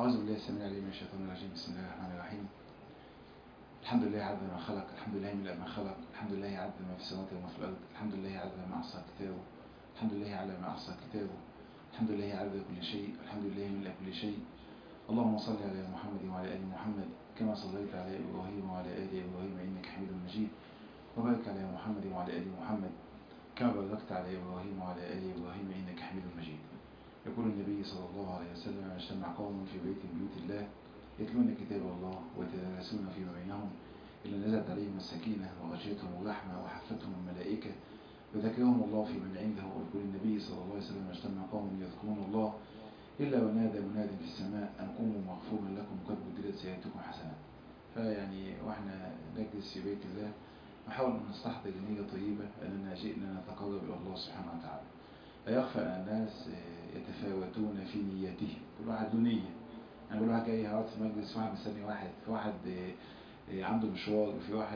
أعوذ بالله السميع العليم من الشيطان الرجيم بسم الله الرحمن الرحيم الحمد لله عدد ما خلق الحمد لله من ما خلق الحمد لله عدد ما في السماوات وما في الأرض الحمد لله عدد ما أحصى كتابه الحمد لله على ما أحصى كتابه الحمد لله عدد كل شيء الحمد لله من كل شيء اللهم صل على محمد وعلى آل محمد كما صليت على إبراهيم وعلى آل إبراهيم إنك حميد مجيد وبارك على محمد وعلى آل محمد كما باركت على إبراهيم وعلى آل إبراهيم إنك حميد مجيد يقول النبي صلى الله عليه وسلم اجتمع قوم في بيت من بيوت الله يتلون كتاب الله ويتدارسون فيما بينهم إلا نزلت عليهم السكينة وغشيتهم الرحمة وحفتهم الملائكة وذكرهم الله في من عنده ويقول النبي صلى الله عليه وسلم اجتمع قوم يذكرون الله إلا ونادى مناد في السماء أن قوموا مغفورا لكم قد بدلت سيئاتكم حسنات فيعني واحنا نجلس في بيت الله نحاول أن نستحضر نية طيبة أننا جئنا نتقرب إلى الله سبحانه وتعالى لا يخفى أن الناس يتفاوتون في نياتهم كل واحد له نية يعني كل واحد جاي هقعد في مجلس واحد مستني واحد في واحد عنده مشوار وفي واحد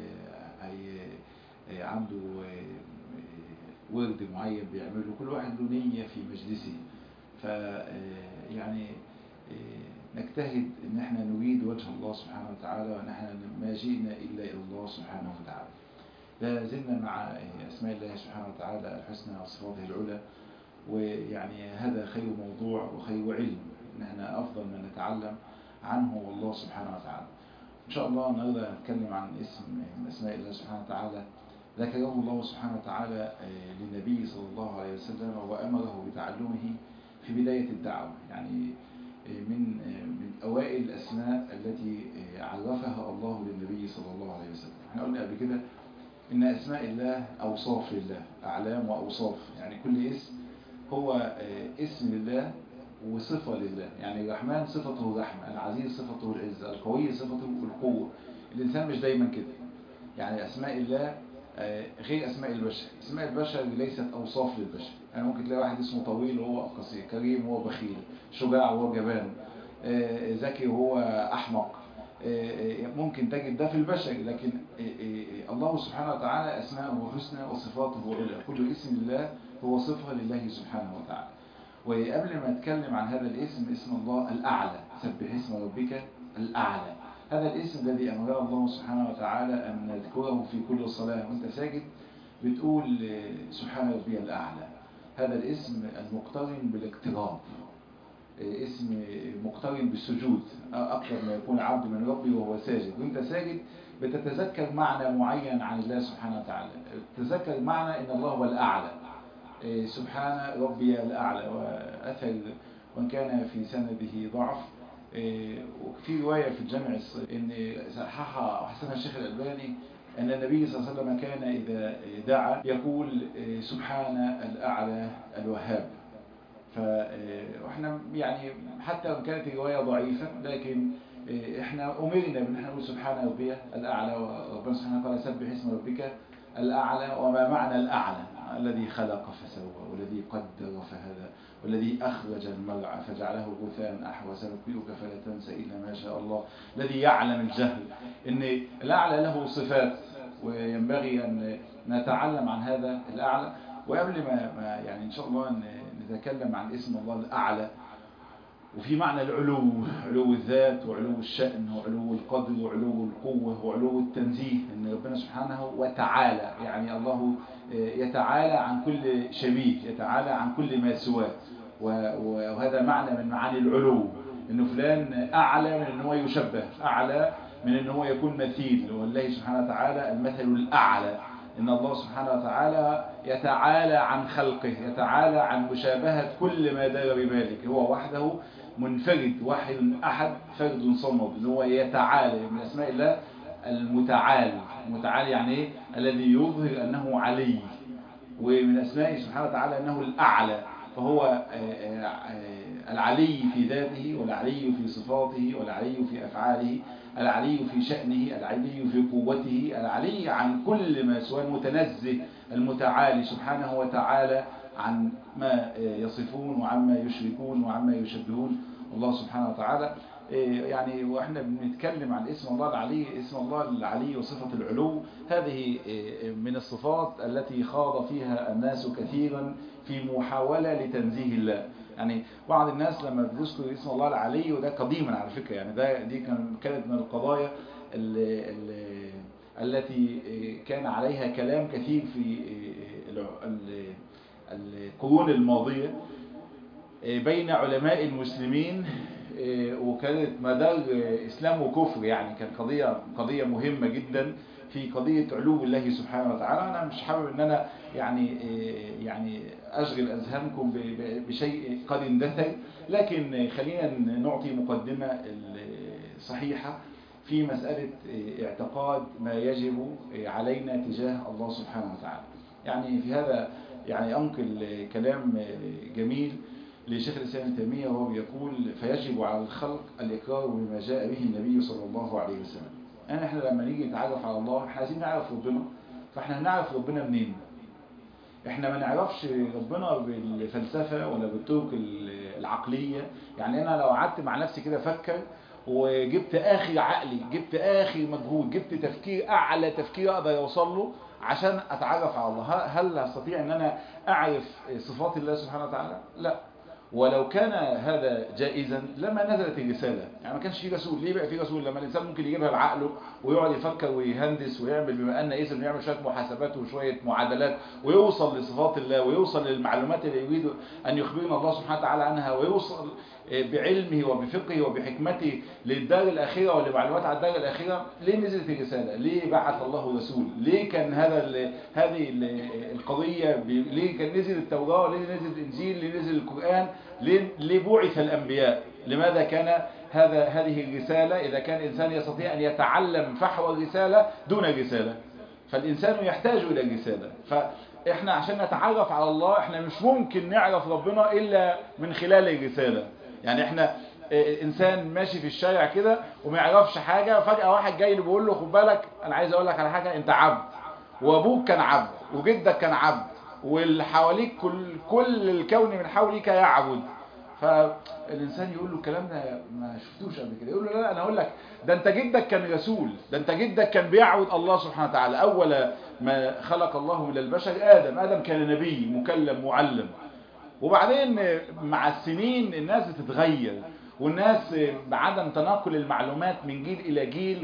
عنده ورد معين بيعمله كل واحد له نية في مجلسه ف يعني نجتهد ان احنا نريد وجه الله سبحانه وتعالى وان احنا ما جئنا الا الى الله سبحانه وتعالى لا زلنا مع اسماء الله سبحانه وتعالى الحسنى وصفاته العلى ويعني هذا خير موضوع وخير علم ان احنا افضل ما نتعلم عنه هو الله سبحانه وتعالى ان شاء الله النهارده هنتكلم عن اسم من اسماء الله سبحانه وتعالى ذكره الله سبحانه وتعالى للنبي صلى الله عليه وسلم وامره بتعلمه في بداية الدعوة يعني من من أوائل الأسماء التي عرفها الله للنبي صلى الله عليه وسلم احنا قلنا قبل كده إن أسماء الله أوصاف لله أعلام وأوصاف يعني كل اسم هو اسم لله وصفة لله يعني الرحمن صفته الرحمة العزيز صفته العزة القوي صفته القوة الإنسان مش دايما كده يعني أسماء الله غير أسماء البشر أسماء البشر ليست أوصاف للبشر يعني ممكن تلاقي واحد اسمه طويل وهو قصير كريم وهو بخيل شجاع وهو جبان ذكي وهو أحمق ممكن تجد ده في البشر لكن الله سبحانه وتعالى أسماءه حسنى وصفاته على كل اسم الله هو صفة لله سبحانه وتعالى وقبل ما نتكلم عن هذا الاسم اسم الله الأعلى سبح اسم ربك الأعلى هذا الاسم الذي أمر الله سبحانه وتعالى أن نذكره في كل صلاة وانت ساجد بتقول سبحان ربي الأعلى هذا الاسم المقترن بالاقتراب اسم مقترن بالسجود أكثر ما يكون عبد من ربي وهو ساجد وانت ساجد بتتذكر معنى معين عن الله سبحانه وتعالى تتذكر معنى ان الله هو الأعلى سبحان ربي الأعلى وأثر وان كان في سنده ضعف وفي رواية في الجامع ان صححها وحسنها الشيخ الألباني أن النبي صلى الله عليه وسلم كان إذا دعا يقول سبحان الأعلى الوهاب فاحنا يعني حتى وان كانت الرواية ضعيفة لكن احنا أمرنا بأن احنا نقول سبحان ربي الأعلى وربنا سبحانه قال سبح اسم ربك الأعلى وما معنى الأعلى الذي خلق فسوى والذي قدر فهدى والذي أخرج المرعى فجعله غثاء أحوى سنقرئك فلا تنسى إلا ما شاء الله الذي يعلم الجهل إن الأعلى له صفات وينبغي أن نتعلم عن هذا الأعلى وقبل ما, ما يعني إن شاء الله نتكلم عن اسم الله الأعلى وفي معنى العلو علو الذات وعلو الشأن وعلو القدر وعلو القوة وعلو التنزيه ان ربنا سبحانه وتعالى يعني الله يتعالى عن كل شبيه يتعالى عن كل ما سواه وهذا معنى من معاني العلو انه فلان اعلى من ان هو يشبه اعلى من ان هو يكون مثيل والله سبحانه وتعالى المثل الاعلى ان الله سبحانه وتعالى يتعالى عن خلقه يتعالى عن مشابهة كل ما دار ببالك هو وحده منفرد واحد أحد فرد صمد اللي هو يتعالى من أسماء الله المتعال المتعال يعني ايه الذي يظهر أنه علي ومن أسمائه سبحانه وتعالى أنه الأعلى فهو العلي في ذاته والعلي في صفاته والعلي في أفعاله العلي في شأنه العلي في قوته العلي عن كل ما سوى المتنزه المتعالي سبحانه وتعالى عن ما يصفون وعما يشركون وعما يشبهون الله سبحانه وتعالى يعني واحنا بنتكلم عن اسم الله العلي اسم الله العلي وصفة العلو هذه من الصفات التي خاض فيها الناس كثيرا في محاولة لتنزيه الله يعني بعض الناس لما بيذكر اسم الله العلي وده قديما على فكرة يعني ده دي كان كانت من القضايا اللي اللي التي كان عليها كلام كثير في القرون الماضية بين علماء المسلمين وكانت مدار إسلام وكفر يعني كانت قضية قضية مهمة جدا في قضية علو الله سبحانه وتعالى أنا مش حابب أن أنا يعني يعني أشغل أذهانكم بشيء قد اندثر لكن خلينا نعطي مقدمة صحيحة في مسألة اعتقاد ما يجب علينا تجاه الله سبحانه وتعالى يعني في هذا يعني أنقل كلام جميل لشيخ الإسلام ابن تيمية وهو بيقول فيجب على الخلق الإقرار بما جاء به النبي صلى الله عليه وسلم يعني احنا لما نيجي نتعرف على الله احنا عايزين نعرف ربنا فاحنا هنعرف ربنا منين احنا ما نعرفش ربنا بالفلسفة ولا بالطرق العقلية يعني انا لو قعدت مع نفسي كده افكر وجبت اخر عقلي جبت اخر مجهود جبت تفكير اعلى تفكير اقدر اوصل له عشان اتعرف على الله هل استطيع ان انا اعرف صفات الله سبحانه وتعالى لا ولو كان هذا جائزا لما نزلت الرسالة يعني ما كانش في رسول ليه بقى في رسول لما الإنسان ممكن يجيبها بعقله ويقعد يفكر ويهندس ويعمل بما أن اسم يعمل شوية محاسبات وشوية معادلات ويوصل لصفات الله ويوصل للمعلومات اللي يريد أن يخبرنا الله سبحانه وتعالى عنها ويوصل بعلمه وبفقهه وبحكمته للدار الأخيرة ولمعلومات على الدار الأخيرة ليه نزلت الرسالة ليه بعث الله رسول ليه كان هذا ال هذه ال القضية ليه كان نزل التوراة ليه نزل الإنجيل ليه نزل القرآن ليه, ليه بعث الأنبياء لماذا كان هذا هذه الرسالة إذا كان الإنسان يستطيع أن يتعلم فحوى الرسالة دون رسالة فالإنسان يحتاج إلى الرسالة فإحنا عشان نتعرف على الله إحنا مش ممكن نعرف ربنا إلا من خلال الرسالة يعني احنا انسان ماشي في الشارع كده وما يعرفش حاجة فجأة واحد جاي له بيقول له خد بالك انا عايز اقول لك على حاجة انت عبد وابوك كان عبد وجدك كان عبد واللي حواليك كل كل الكون من حولك يعبد فالانسان يقول له الكلام ده ما شفتوش قبل كده يقول له لا انا اقول لك ده انت جدك كان رسول ده انت جدك كان بيعبد الله سبحانه وتعالى اول ما خلق الله من البشر ادم ادم كان نبي مكلم معلم وبعدين مع السنين الناس بتتغير والناس بعدم تناقل المعلومات من جيل إلى جيل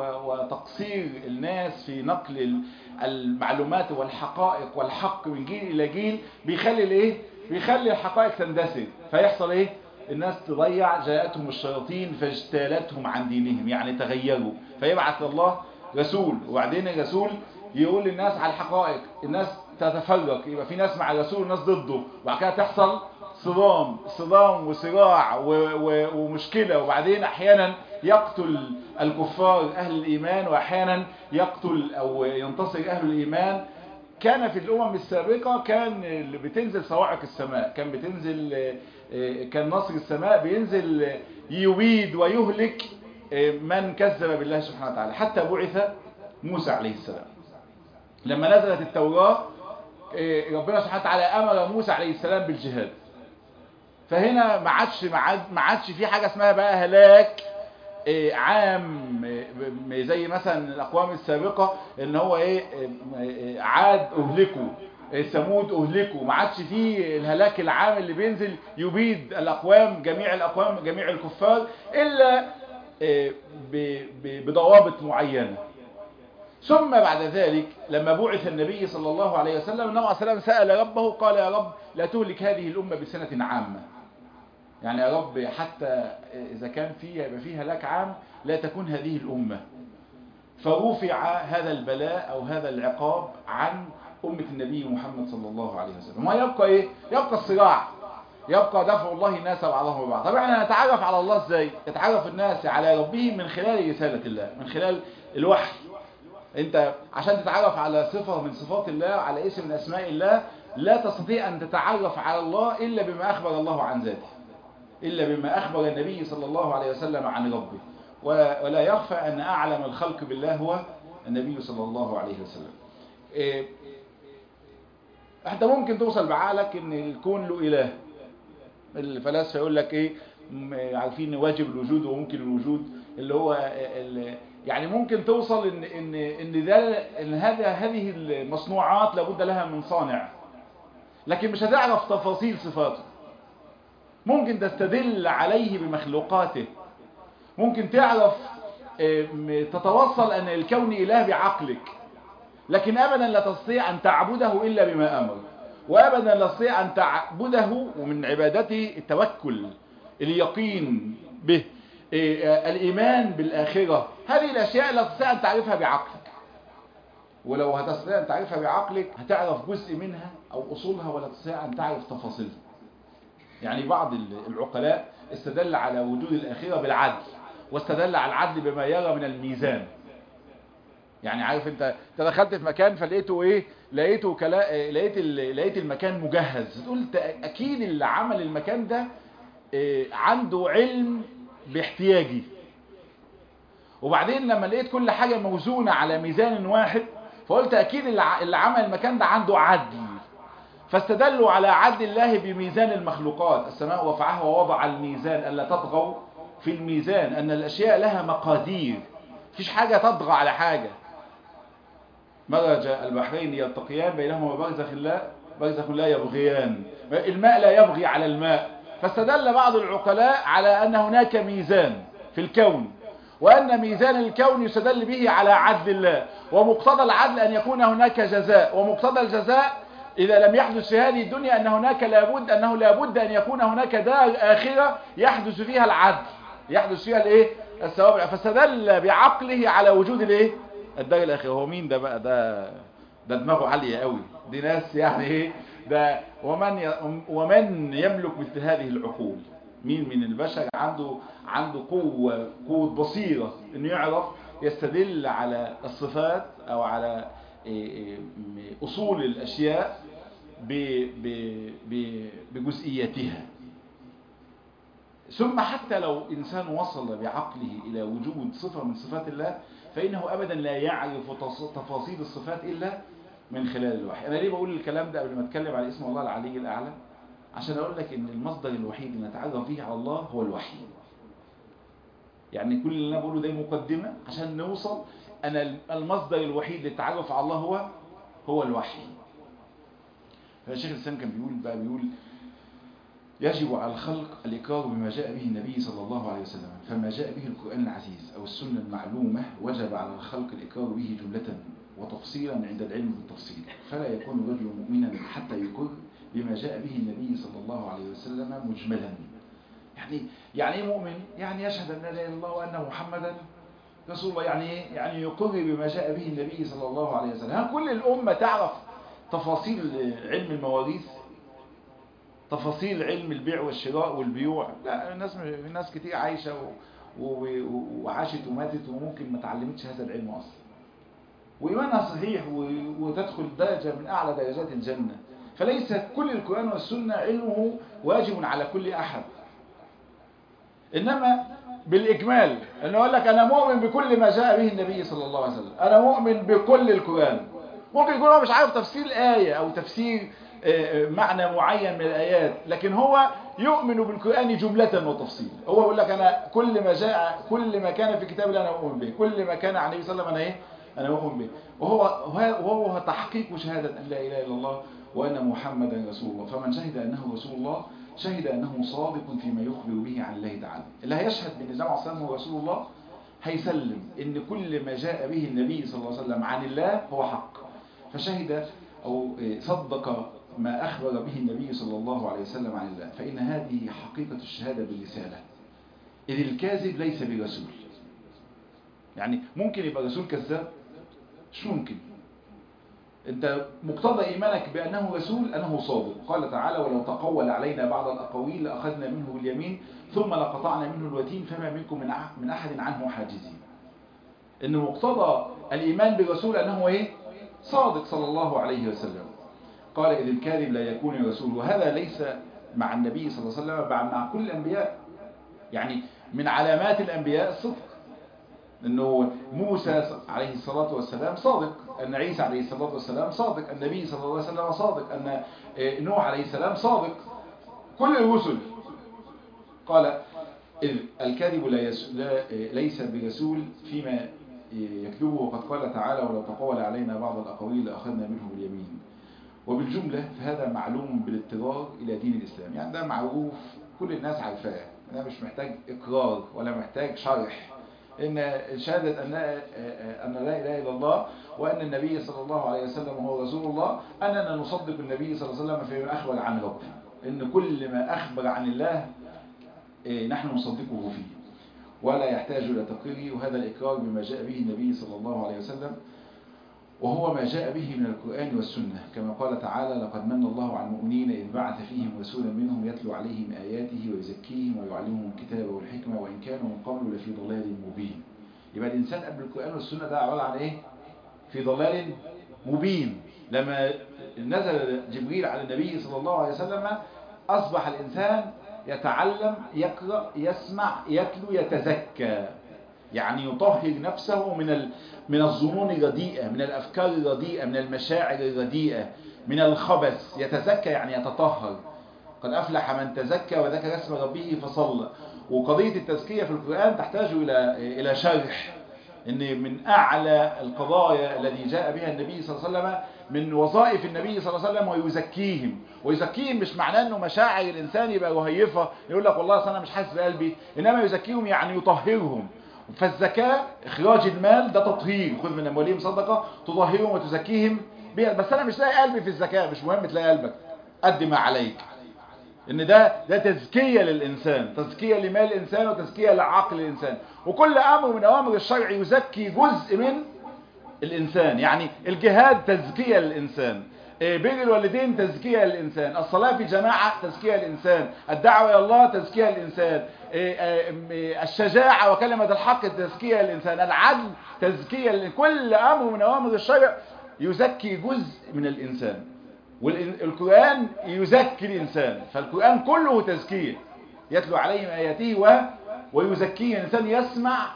وتقصير الناس في نقل المعلومات والحقائق والحق من جيل إلى جيل بيخلي الايه بيخلي الحقائق تندثر فيحصل ايه الناس تضيع جاءتهم الشياطين فاجتالتهم عن دينهم يعني تغيروا فيبعث الله رسول وبعدين الرسول يقول للناس على الحقائق الناس تتفرق يبقى في ناس مع الرسول وناس ضده وبعد كده تحصل صدام صدام وصراع ومشكلة وبعدين احيانا يقتل الكفار اهل الايمان واحيانا يقتل او ينتصر اهل الايمان كان في الامم السابقة كان بتنزل صواعق السماء كان بتنزل كان نصر السماء بينزل يبيد ويهلك من كذب بالله سبحانه وتعالى حتى بعث موسى عليه السلام لما نزلت التوراة ربنا سبحانه وتعالى امر موسى عليه السلام بالجهاد فهنا ما عادش ما عادش في حاجه اسمها بقى هلاك عام زي مثلا الاقوام السابقه ان هو ايه عاد اهلكوا ثمود اهلكوا ما عادش فيه الهلاك العام اللي بينزل يبيد الاقوام جميع الاقوام جميع الكفار الا بضوابط معينه ثم بعد ذلك لما بعث النبي صلى الله عليه وسلم النبي عليه السلام سأل ربه قال يا رب لا تهلك هذه الأمة بسنة عامة يعني يا رب حتى إذا كان فيها يبقى فيها هلاك عام لا تكون هذه الأمة فرفع هذا البلاء أو هذا العقاب عن أمة النبي محمد صلى الله عليه وسلم ما يبقى إيه؟ يبقى الصراع يبقى دفع الله الناس بعضهم ببعض طبعا احنا نتعرف على الله ازاي يتعرف الناس على ربهم من خلال رسالة الله من خلال الوحي انت عشان تتعرف على صفة من صفات الله على اسم من اسماء الله لا تستطيع ان تتعرف على الله الا بما اخبر الله عن ذاته الا بما اخبر النبي صلى الله عليه وسلم عن ربه ولا يخفى ان اعلم الخلق بالله هو النبي صلى الله عليه وسلم إيه انت ممكن توصل بعقلك ان الكون له اله الفلاسفه يقول لك ايه عارفين واجب الوجود وممكن الوجود اللي هو اللي يعني ممكن توصل ان ان ان ده ان هذا هذه المصنوعات لابد لها من صانع لكن مش هتعرف تفاصيل صفاته ممكن تستدل عليه بمخلوقاته ممكن تعرف تتوصل أن الكون إله بعقلك لكن أبدا لا تستطيع أن تعبده إلا بما أمر وأبدا لا تستطيع أن تعبده ومن عبادته التوكل اليقين به الإيمان بالآخرة هذه الأشياء لا تستطيع أن تعرفها بعقلك ولو هتستطيع أن تعرفها بعقلك هتعرف جزء منها أو أصولها ولا تستطيع أن تعرف تفاصيلها يعني بعض العقلاء استدل على وجود الآخرة بالعدل واستدل على العدل بما يرى من الميزان يعني عارف انت انت دخلت في مكان فلقيته ايه لقيته كلا... لقيت ال... لقيت المكان مجهز تقول اكيد اللي عمل المكان ده إيه عنده علم باحتياجي وبعدين لما لقيت كل حاجة موزونة على ميزان واحد فقلت اكيد اللي عمل المكان ده عنده عدل فاستدلوا على عدل الله بميزان المخلوقات السماء رفعها ووضع الميزان ألا تطغوا في الميزان أن الأشياء لها مقادير مفيش حاجة تطغى على حاجة مرج البحرين يلتقيان بينهما برزخ لا برزخ لا يبغيان الماء لا يبغي على الماء فاستدل بعض العقلاء على أن هناك ميزان في الكون وأن ميزان الكون يستدل به على عدل الله ومقتضى العدل أن يكون هناك جزاء ومقتضى الجزاء إذا لم يحدث في هذه الدنيا أن هناك لابد أنه لابد أن يكون هناك دار آخرة يحدث فيها العدل يحدث فيها الايه الثواب فاستدل بعقله على وجود الايه الدار الاخره هو مين ده بقى ده ده دماغه عاليه قوي دي ناس يعني ايه ده ومن ي... ومن يملك مثل هذه العقول مين من البشر عنده عنده قوه قوه بصيره انه يعرف يستدل على الصفات او على اصول الاشياء ب... ب... ب... بجزئياتها ثم حتى لو إنسان وصل بعقله إلى وجود صفة من صفات الله فإنه أبدا لا يعرف تفاصيل الصفات إلا من خلال الوحي أنا ليه بقول الكلام ده قبل ما أتكلم على اسم الله العلي الأعلى عشان أقول لك إن المصدر الوحيد اللي نتعرف به على الله هو الوحي يعني كل اللي أنا بقوله ده مقدمة عشان نوصل أنا المصدر الوحيد للتعرف على الله هو هو الوحي فالشيخ الإسلام كان بيقول بقى بيقول يجب على الخلق الإقرار بما جاء به النبي صلى الله عليه وسلم فما جاء به القرآن العزيز أو السنة المعلومة وجب على الخلق الإقرار به جملة وتفصيلا عند العلم بالتفصيل فلا يكون الرجل مؤمنا حتى يقر بما جاء به النبي صلى الله عليه وسلم مجملا يعني يعني ايه مؤمن يعني يشهد أن لا إله إلا الله وأن محمدا رسول الله يعني ايه يعني يقر بما جاء به النبي صلى الله عليه وسلم هل كل الأمة تعرف تفاصيل علم المواريث تفاصيل علم البيع والشراء والبيوع لا الناس الناس كتير عايشة و... و... وعاشت وماتت وممكن ما تعلمتش هذا العلم أصلا وإيمانها صحيح و... وتدخل درجة من أعلى درجات الجنة فليس كل القرآن والسنة علمه واجب على كل أحد إنما بالإجمال أنه يقول لك أنا مؤمن بكل ما جاء به النبي صلى الله عليه وسلم أنا مؤمن بكل القرآن ممكن يكون هو مش عارف تفسير آية أو تفسير معنى معين من الآيات لكن هو يؤمن بالقرآن جملة وتفصيلا هو يقول لك أنا كل ما جاء كل ما كان في كتاب الله أنا أؤمن به كل ما كان عن النبي صلى الله عليه وسلم أنا إيه أنا أؤمن به وهو وهو تحقيق شهادة أن لا إله إلا الله وأن محمدا رسول الله فمن شهد أنه رسول الله شهد أنه صادق فيما يخبر به عن الله تعالى اللي هيشهد بأن النبي عليه الصلاة رسول الله هيسلم ان كل ما جاء به النبي صلى الله عليه وسلم عن الله هو حق فشهد أو صدق ما أخبر به النبي صلى الله عليه وسلم عن الله فإن هذه حقيقة الشهادة بالرسالة إذ الكاذب ليس برسول يعني ممكن يبقى رسول كذاب مش ممكن انت مقتضى ايمانك بانه رسول انه صادق قال تعالى ولو تقول علينا بعض الاقاويل لاخذنا منه باليمين ثم لقطعنا منه الوتين فما منكم من من احد عنه حاجزين ان مقتضى الايمان بالرسول انه ايه صادق صلى الله عليه وسلم قال اذ الكاذب لا يكون رسول وهذا ليس مع النبي صلى الله عليه وسلم بل مع كل الانبياء يعني من علامات الانبياء الصدق انه موسى عليه الصلاة والسلام صادق ان عيسى عليه الصلاة والسلام صادق النبي صلى الله عليه وسلم صادق ان نوح عليه السلام صادق كل الرسل قال إذ الكذب لا يس... لا ليس برسول فيما يكذبه وقد قال تعالى ولو تقول علينا بعض الأقاويل لأخذنا منه باليمين وبالجملة فهذا معلوم بالاضطرار إلى دين الإسلام يعني ده معروف كل الناس عارفاه انا مش محتاج اقرار ولا محتاج شرح ان شهادة ان ان لا اله الا الله وان النبي صلى الله عليه وسلم هو رسول الله اننا نصدق النبي صلى الله عليه وسلم فيما اخبر عن ربه ان كل ما اخبر عن الله نحن نصدقه فيه ولا يحتاج الى تقريره وهذا الاقرار بما جاء به النبي صلى الله عليه وسلم وهو ما جاء به من القرآن والسنة كما قال تعالى لقد من الله على المؤمنين إذ بعث فيهم رسولا منهم يتلو عليهم آياته ويزكيهم ويعلمهم الكتاب والحكمة وإن كانوا من قبل لفي ضلال مبين يبقى الإنسان قبل القرآن والسنة ده عبارة عن إيه؟ في ضلال مبين لما نزل جبريل على النبي صلى الله عليه وسلم أصبح الإنسان يتعلم يقرأ يسمع يتلو يتزكى يعني يطهر نفسه من من الظنون الرديئة من الأفكار الرديئة من المشاعر الرديئة من الخبث يتزكى يعني يتطهر قد أفلح من تزكى وذكر اسم ربه فصلى وقضية التزكية في القرآن تحتاج إلى إلى شرح إن من أعلى القضايا الذي جاء بها النبي صلى الله عليه وسلم من وظائف النبي صلى الله عليه وسلم ويزكيهم ويزكيهم مش معناه انه مشاعر الانسان يبقى رهيفه يقول لك والله انا مش حاسس بقلبي انما يزكيهم يعني يطهرهم فالزكاة إخراج المال ده تطهير خذ من أموالهم صدقة تطهرهم وتزكيهم بها بس أنا مش لاقي قلبي في الزكاة مش مهم تلاقي قلبك قد ما عليك إن ده ده تزكية للإنسان تزكية لمال الإنسان وتزكية لعقل الإنسان وكل أمر من أوامر الشرع يزكي جزء من الإنسان يعني الجهاد تزكية للإنسان بر الوالدين تزكية للإنسان الصلاة في جماعة تزكية للإنسان الدعوة إلى الله تزكية للإنسان الشجاعة وكلمة الحق تزكية للإنسان العدل تزكية كل أمر من أوامر الشرع يزكي جزء من الإنسان والقرآن يزكي الإنسان فالقرآن كله تزكية يتلو عليهم آياته و ويزكيه الإنسان يسمع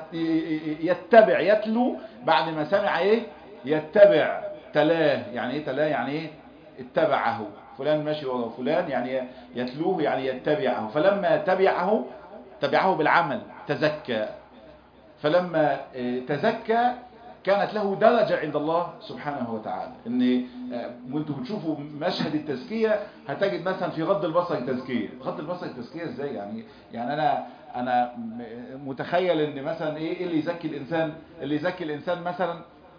يتبع يتلو بعد ما سمع إيه يتبع تلاه يعني ايه تلاه يعني ايه اتبعه فلان ماشي ورا فلان يعني يتلوه يعني يتبعه فلما تبعه تبعه بالعمل تزكى فلما تزكى كانت له درجة عند الله سبحانه وتعالى ان وانتم بتشوفوا مشهد التزكية هتجد مثلا في غض البصر تزكية غض البصر تزكية ازاي يعني يعني انا انا متخيل ان مثلا ايه اللي يزكي الانسان اللي يزكي الانسان مثلا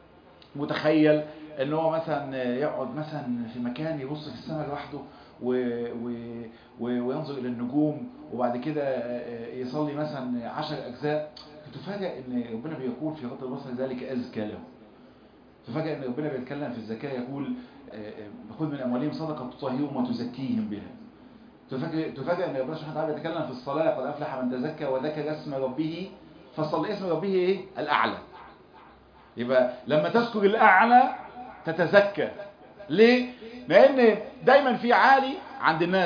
متخيل ان هو مثلا يقعد مثلا في مكان يبص في السماء لوحده و... و... و... وينظر الى النجوم وبعد كده يصلي مثلا عشر اجزاء فتفاجئ ان ربنا بيقول في غض البصر ذلك ازكى له تفاجئ ان ربنا بيتكلم في الزكاه يقول خذ من اموالهم صدقه تطهرهم وتزكيهم بها تفاجئ تفاجئ ان ربنا سبحانه وتعالى بيتكلم في الصلاه قد افلح من تزكى وذكر اسم ربه فصلى اسم ربه ايه الاعلى يبقى لما تذكر الأعلى تتزكى ليه؟ لأن دايما في عالي عند الناس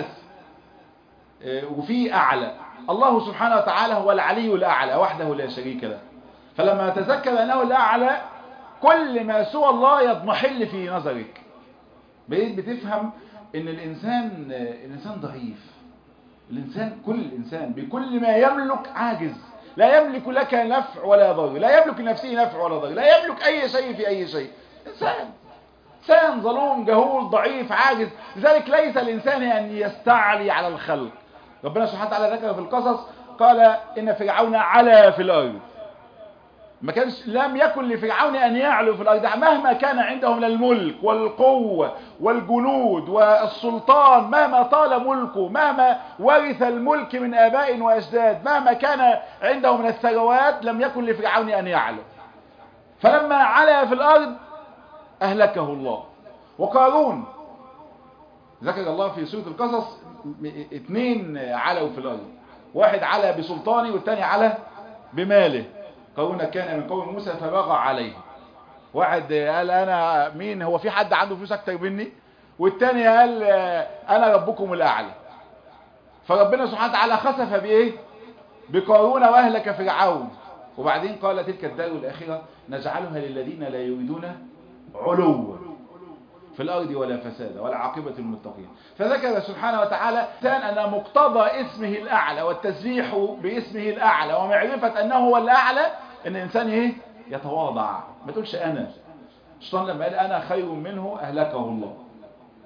وفي أعلى الله سبحانه وتعالى هو العلي الأعلى وحده لا شريك له فلما تذكر أنه الأعلى كل ما سوى الله يضمحل في نظرك بقيت بتفهم ان الإنسان الإنسان ضعيف الإنسان كل إنسان بكل ما يملك عاجز لا يملك لك نفع ولا ضر لا يملك لنفسه نفع ولا ضر لا يملك أي شيء في أي شيء إنسان إنسان ظلوم جهول ضعيف عاجز لذلك ليس الإنسان أن يستعلي على الخلق ربنا سبحانه وتعالى ذكر في القصص قال إن فرعون علا في الأرض ما كانش لم يكن لفرعون أن يعلو في الأرض مهما كان عنده من الملك والقوة والجنود والسلطان مهما طال ملكه مهما ورث الملك من آباء وأجداد مهما كان عنده من الثروات لم يكن لفرعون أن يعلو فلما علا في الأرض أهلكه الله وقارون ذكر الله في سورة القصص اثنين علوا في الأرض واحد علا بسلطانه والثاني علا بماله قارون كان من قوم موسى فبغى عليه واحد قال انا مين هو في حد عنده فلوس اكتر مني والتاني قال انا ربكم الاعلى فربنا سبحانه وتعالى خسف بايه بقارون واهلك فرعون وبعدين قال تلك الدار الاخره نجعلها للذين لا يريدون علوا في الارض ولا فسادا ولا عاقبه المتقين فذكر سبحانه وتعالى كان ان مقتضى اسمه الاعلى والتسبيح باسمه الاعلى ومعرفه انه هو الاعلى ان الانسان ايه يتواضع ما تقولش انا الشيطان لما قال انا خير منه اهلكه الله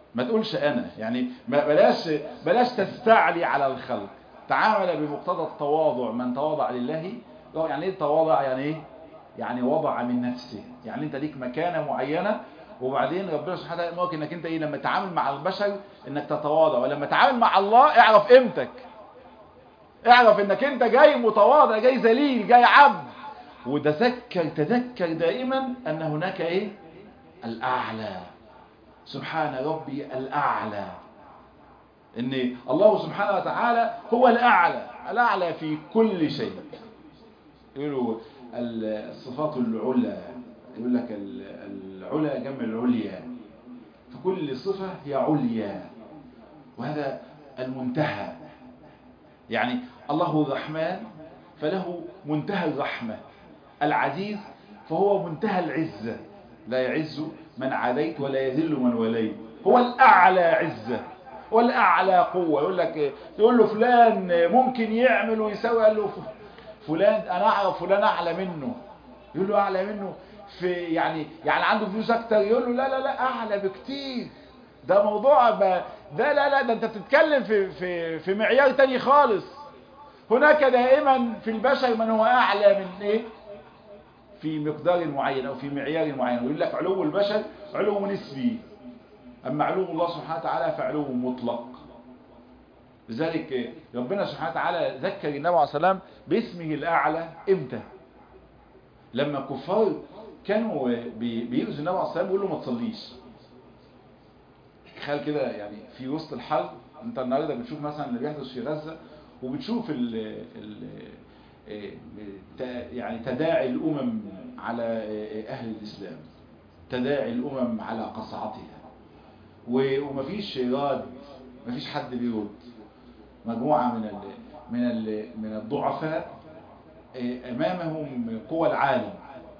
ما تقولش انا يعني بلاش بلاش تستعلي على الخلق تعامل بمقتضى التواضع من تواضع لله يعني ايه تواضع يعني ايه يعني وضع من نفسه يعني انت ليك مكانه معينه وبعدين ربنا سبحانه وتعالى يأمرك انك انت ايه لما تتعامل مع البشر انك تتواضع ولما تتعامل مع الله اعرف قيمتك اعرف انك انت جاي متواضع جاي ذليل جاي عبد وتذكر تذكر دائما ان هناك ايه الاعلى سبحان ربي الاعلى ان الله سبحانه وتعالى هو الاعلى الاعلى في كل شيء يقولوا الصفات العلى يقول لك العلا جمع العليا فكل صفة هي عليا وهذا المنتهى يعني الله الرحمن فله منتهى الرحمة العزيز فهو منتهى العزة لا يعز من عاديت ولا يذل من وليت هو الأعلى عزة والأعلى قوة يقول لك تقول له فلان ممكن يعمل ويسوي قال له فلان أنا أعرف فلان أعلى منه يقول له أعلى منه في يعني يعني عنده فلوس أكتر يقول له لا لا لا أعلى بكتير ده موضوع ب... ده لا لا ده أنت بتتكلم في في في معيار تاني خالص هناك دائما في البشر من هو أعلى من إيه في مقدار معين أو في معيار معين ويقول لك علو البشر علو نسبي أما علو الله سبحانه وتعالى فعلو مطلق لذلك ربنا سبحانه وتعالى ذكر النبي عليه السلام باسمه الأعلى إمتى لما الكفار كانوا بيؤذوا النبي عليه السلام بيقولوا ما تصليش تخيل كده يعني في وسط الحرب انت النهارده بتشوف مثلا اللي بيحدث في غزة وبتشوف ال ال يعني تداعي الأمم على أهل الإسلام تداعي الأمم على قصعتها ومفيش راد مفيش حد بيرد مجموعة من ال من ال من الضعفاء أمامهم قوى العالم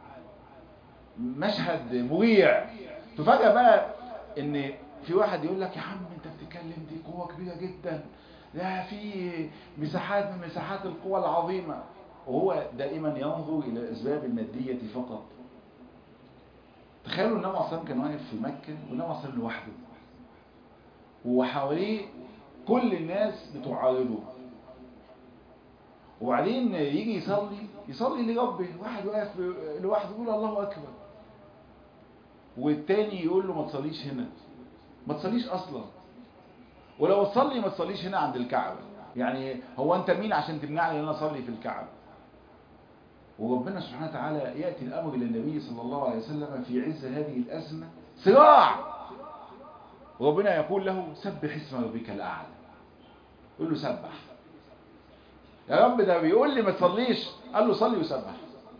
مشهد مريع تفاجأ بقى ان في واحد يقول لك يا عم انت بتتكلم دي قوة كبيرة جدا ده في مساحات من مساحات القوى العظيمة وهو دائما ينظر الى الاسباب المادية فقط تخيلوا النبي عليه الصلاه كان واقف في مكة والنبي عليه الصلاه لوحده وحواليه كل الناس بتعارضه وبعدين يجي يصلي يصلي لربه واحد واقف لوحده يقول الله اكبر والتاني يقول له ما تصليش هنا ما تصليش اصلا ولو تصلي ما تصليش هنا عند الكعبة يعني هو انت مين عشان تمنعني ان انا اصلي في الكعبة وربنا سبحانه وتعالى يأتي الامر للنبي صلى الله عليه وسلم في عز هذه الازمة صراع وربنا يقول له سبح اسم ربك الاعلى يقول له سبح يا رب ده بيقول لي ما تصليش قال له صلي وسبح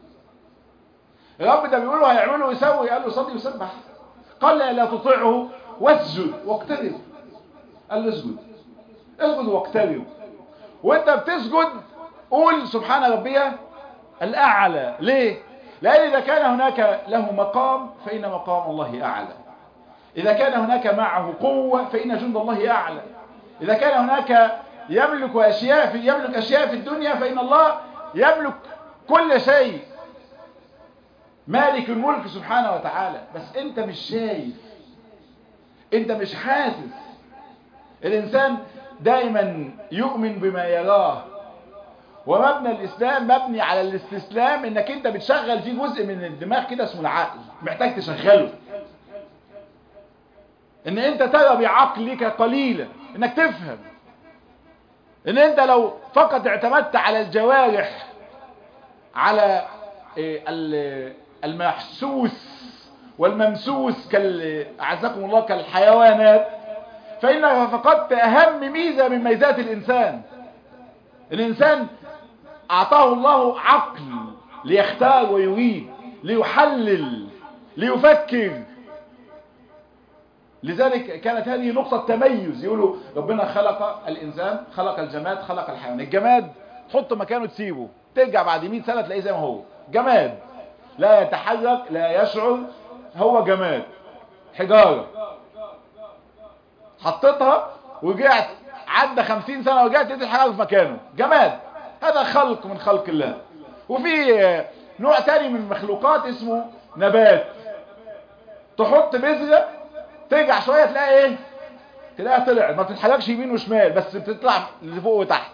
يا رب ده بيقول له هيعمله ويسوي قال له صلي وسبح قال لا, لا تطيعه واسجد واقترب قال له اسجد اسجد واقترب وانت بتسجد قول سبحان ربي الاعلى ليه لان اذا كان هناك له مقام فان مقام الله اعلى اذا كان هناك معه قوة فان جند الله اعلى اذا كان هناك يملك اشياء في يملك اشياء في الدنيا فان الله يملك كل شيء مالك الملك سبحانه وتعالى بس انت مش شايف انت مش حاسس الانسان دائما يؤمن بما يراه ومبنى الاسلام مبني على الاستسلام انك انت بتشغل فيه جزء من الدماغ كده اسمه العقل محتاج تشغله ان انت ترى بعقلك قليلا انك تفهم ان انت لو فقط اعتمدت على الجوارح على المحسوس والممسوس كال اعزكم الله كالحيوانات فانك فقدت اهم ميزة من ميزات الانسان الانسان اعطاه الله عقل ليختار ويريد ليحلل ليفكر لذلك كانت هذه نقطة تميز يقولوا ربنا خلق الإنسان خلق الجماد خلق الحيوان الجماد تحط مكانه تسيبه ترجع بعد 100 سنة تلاقيه زي ما هو جماد لا يتحرك لا يشعر هو جماد حجارة حطيتها ورجعت عدى 50 سنة ورجعت لقيت الحجارة في مكانه جماد هذا خلق من خلق الله وفي نوع تاني من المخلوقات اسمه نبات تحط بذرة ترجع شوية تلاقي ايه تلاقيها طلعت ما بتتحركش يمين وشمال بس بتطلع لفوق وتحت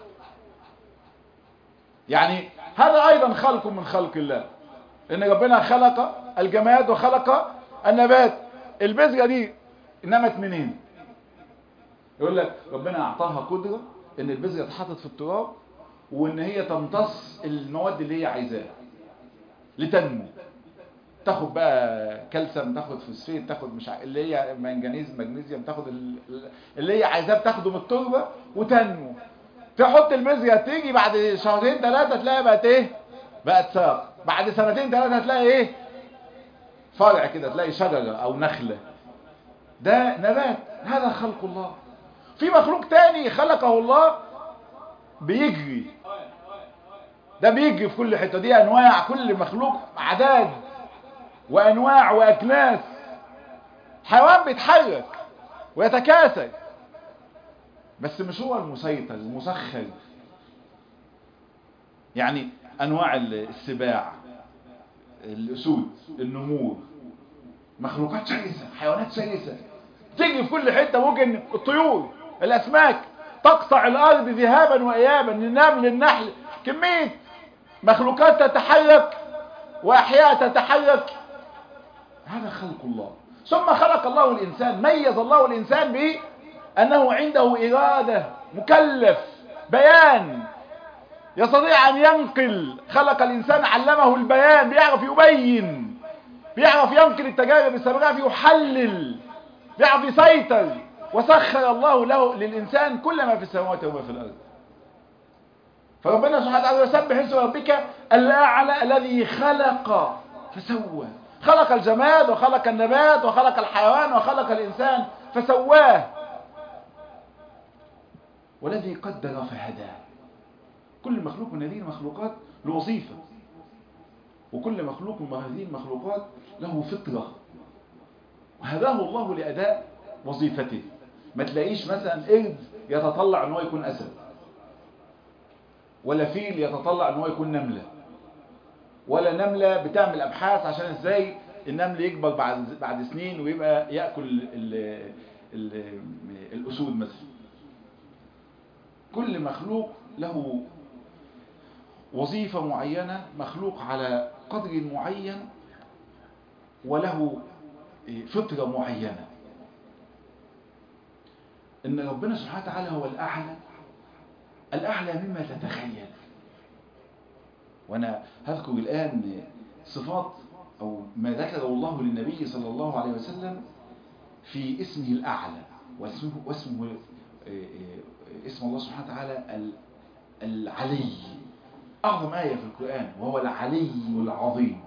يعني هذا ايضا خلق من خلق الله ان ربنا خلق الجماد وخلق النبات البذره دي نمت منين يقول لك ربنا اعطاها قدره ان البذره اتحطت في التراب وان هي تمتص المواد اللي هي عايزاها لتنمو تاخد بقى كالسيوم تاخد فوسفيت تاخد مش ع... اللي هي منجنيز مغنيسيوم تاخد ال... اللي هي عايزاه بتاخده من التربه وتنمو تحط البذره تيجي بعد شهرين ثلاثه تلاقيها بقت ايه بقت ساق بعد سنتين ثلاثه تلاقي ايه فرع كده تلاقي شجره او نخله ده نبات هذا خلق الله في مخلوق تاني خلقه الله بيجري ده بيجري في كل حته دي انواع كل مخلوق اعداد وانواع واكناس حيوان بيتحرك ويتكاثر بس مش هو المسيطر المسخر يعني انواع السباع الاسود النمور مخلوقات شرسه حيوانات شرسه تيجي في كل حته ممكن الطيور الاسماك تقطع الارض ذهابا وايابا النمل النحل كميه مخلوقات تتحرك واحياء تتحرك هذا خلق الله ثم خلق الله الانسان ميز الله الانسان بانه عنده اراده مكلف بيان يستطيع ان ينقل خلق الانسان علمه البيان بيعرف يبين بيعرف ينقل التجارب السابقه يحلل بيعرف يسيطر وسخر الله له للإنسان كل ما في السماوات وما في الأرض فربنا سبحانه وتعالى يسبح اسم ربك الأعلى الذي خلق فسوى خلق الجماد وخلق النبات وخلق الحيوان وخلق الإنسان فسواه والذي قدر فهدى كل مخلوق من هذه المخلوقات له وظيفة وكل مخلوق من هذه المخلوقات له فطرة وهداه الله لأداء وظيفته ما تلاقيش مثلا قرد يتطلع ان هو يكون اسد ولا فيل يتطلع ان هو يكون نملة ولا نملة بتعمل ابحاث عشان ازاي النمل يكبر بعد بعد سنين ويبقى ياكل ال ال الاسود مثلا كل مخلوق له وظيفة معينة مخلوق على قدر معين وله فطرة معينة ان ربنا سبحانه وتعالى هو الاعلى الاعلى مما تتخيل وانا هذكر الان صفات او ما ذكره الله للنبي صلى الله عليه وسلم في اسمه الاعلى واسمه, واسمه اسم الله سبحانه وتعالى العلي اعظم آية في القرآن وهو العلي العظيم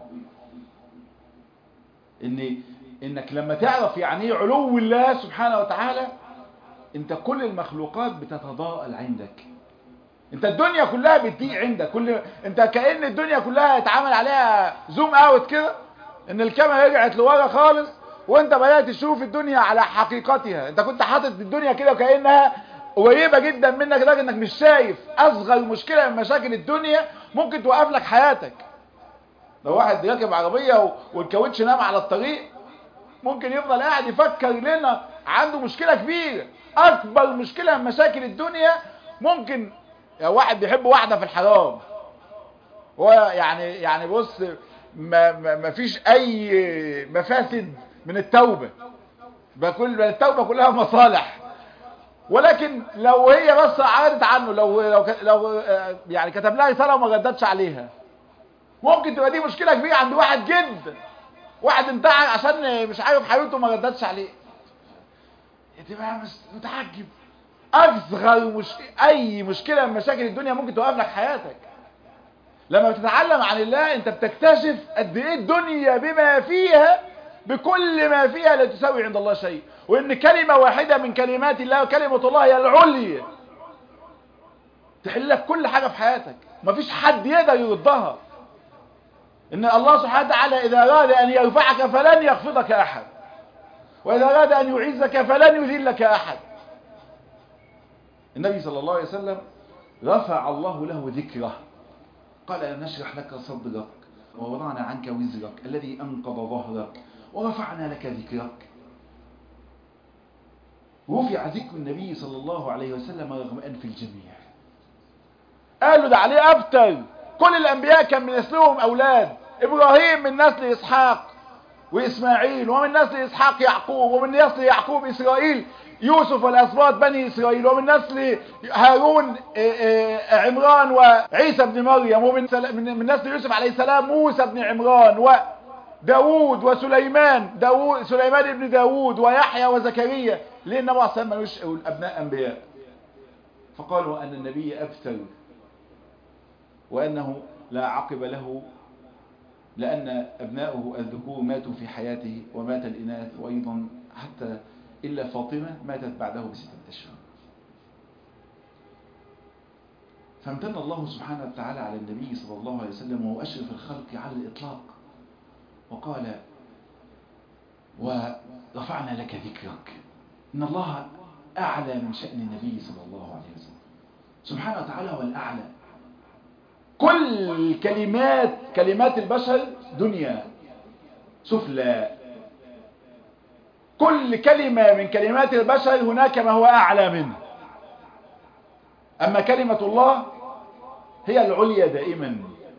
ان انك لما تعرف يعني ايه علو الله سبحانه وتعالى انت كل المخلوقات بتتضاءل عندك انت الدنيا كلها بتضيق عندك كل انت كأن الدنيا كلها اتعمل عليها زوم اوت كده ان الكاميرا رجعت لورا خالص وانت بدأت تشوف الدنيا على حقيقتها انت كنت حاطط الدنيا كده وكأنها قريبة جدا منك لدرجة انك مش شايف اصغر مشكلة من مشاكل الدنيا ممكن توقف لك حياتك لو واحد راكب عربية والكاوتش نام على الطريق ممكن يفضل قاعد يفكر لنا عنده مشكلة كبيرة اكبر مشكلة من مشاكل الدنيا ممكن يا واحد بيحب واحدة في الحرام هو يعني يعني بص ما, ما, ما فيش اي مفاسد من التوبة بكل التوبة كلها مصالح ولكن لو هي بس عادت عنه لو لو لو يعني كتب لها رساله وما ردتش عليها ممكن تبقى دي مشكله كبيره عند واحد جدا واحد انتحر عشان مش عارف حبيبته ما ردتش عليه تبقى متعجب اصغر مش اي مشكله من مشاكل الدنيا ممكن توقف لك حياتك لما بتتعلم عن الله انت بتكتشف قد ايه الدنيا بما فيها بكل ما فيها لا تساوي عند الله شيء وان كلمة واحدة من كلمات الله وكلمة الله هي العليا تحل لك كل حاجة في حياتك مفيش حد يقدر يردها ان الله سبحانه وتعالى اذا اراد ان يرفعك فلن يخفضك احد واذا اراد ان يعزك فلن يذلك احد النبي صلى الله عليه وسلم رفع الله له ذكره قال أن نشرح لك صدرك ووضعنا عنك وزرك الذي أنقض ظهرك ورفعنا لك ذكرك رفع ذكر النبي صلى الله عليه وسلم رغم أنف الجميع قالوا ده عليه أبتر كل الأنبياء كان من نسلهم أولاد إبراهيم من نسل إسحاق وإسماعيل ومن نسل إسحاق يعقوب ومن نسل يعقوب إسرائيل يوسف والأسباط بني إسرائيل ومن نسل هارون عمران وعيسى بن مريم ومن من نسل يوسف عليه السلام موسى بن عمران وداود وسليمان داود سليمان بن داود ويحيى وزكريا ليه النبي صلى الله عليه وسلم ملوش أبناء أنبياء فقالوا أن النبي أبتر وأنه لا عقب له لأن أبناؤه الذكور ماتوا في حياته ومات الإناث وأيضا حتى إلا فاطمة ماتت بعده بستة أشهر فامتن الله سبحانه وتعالى على النبي صلى الله عليه وسلم وهو أشرف الخلق على الإطلاق وقال ورفعنا لك ذكرك إن الله أعلى من شأن النبي صلى الله عليه وسلم سبحانه وتعالى هو الأعلى كل كلمات كلمات البشر دنيا سفلى كل كلمة من كلمات البشر هناك ما هو أعلى منه أما كلمة الله هي العليا دائما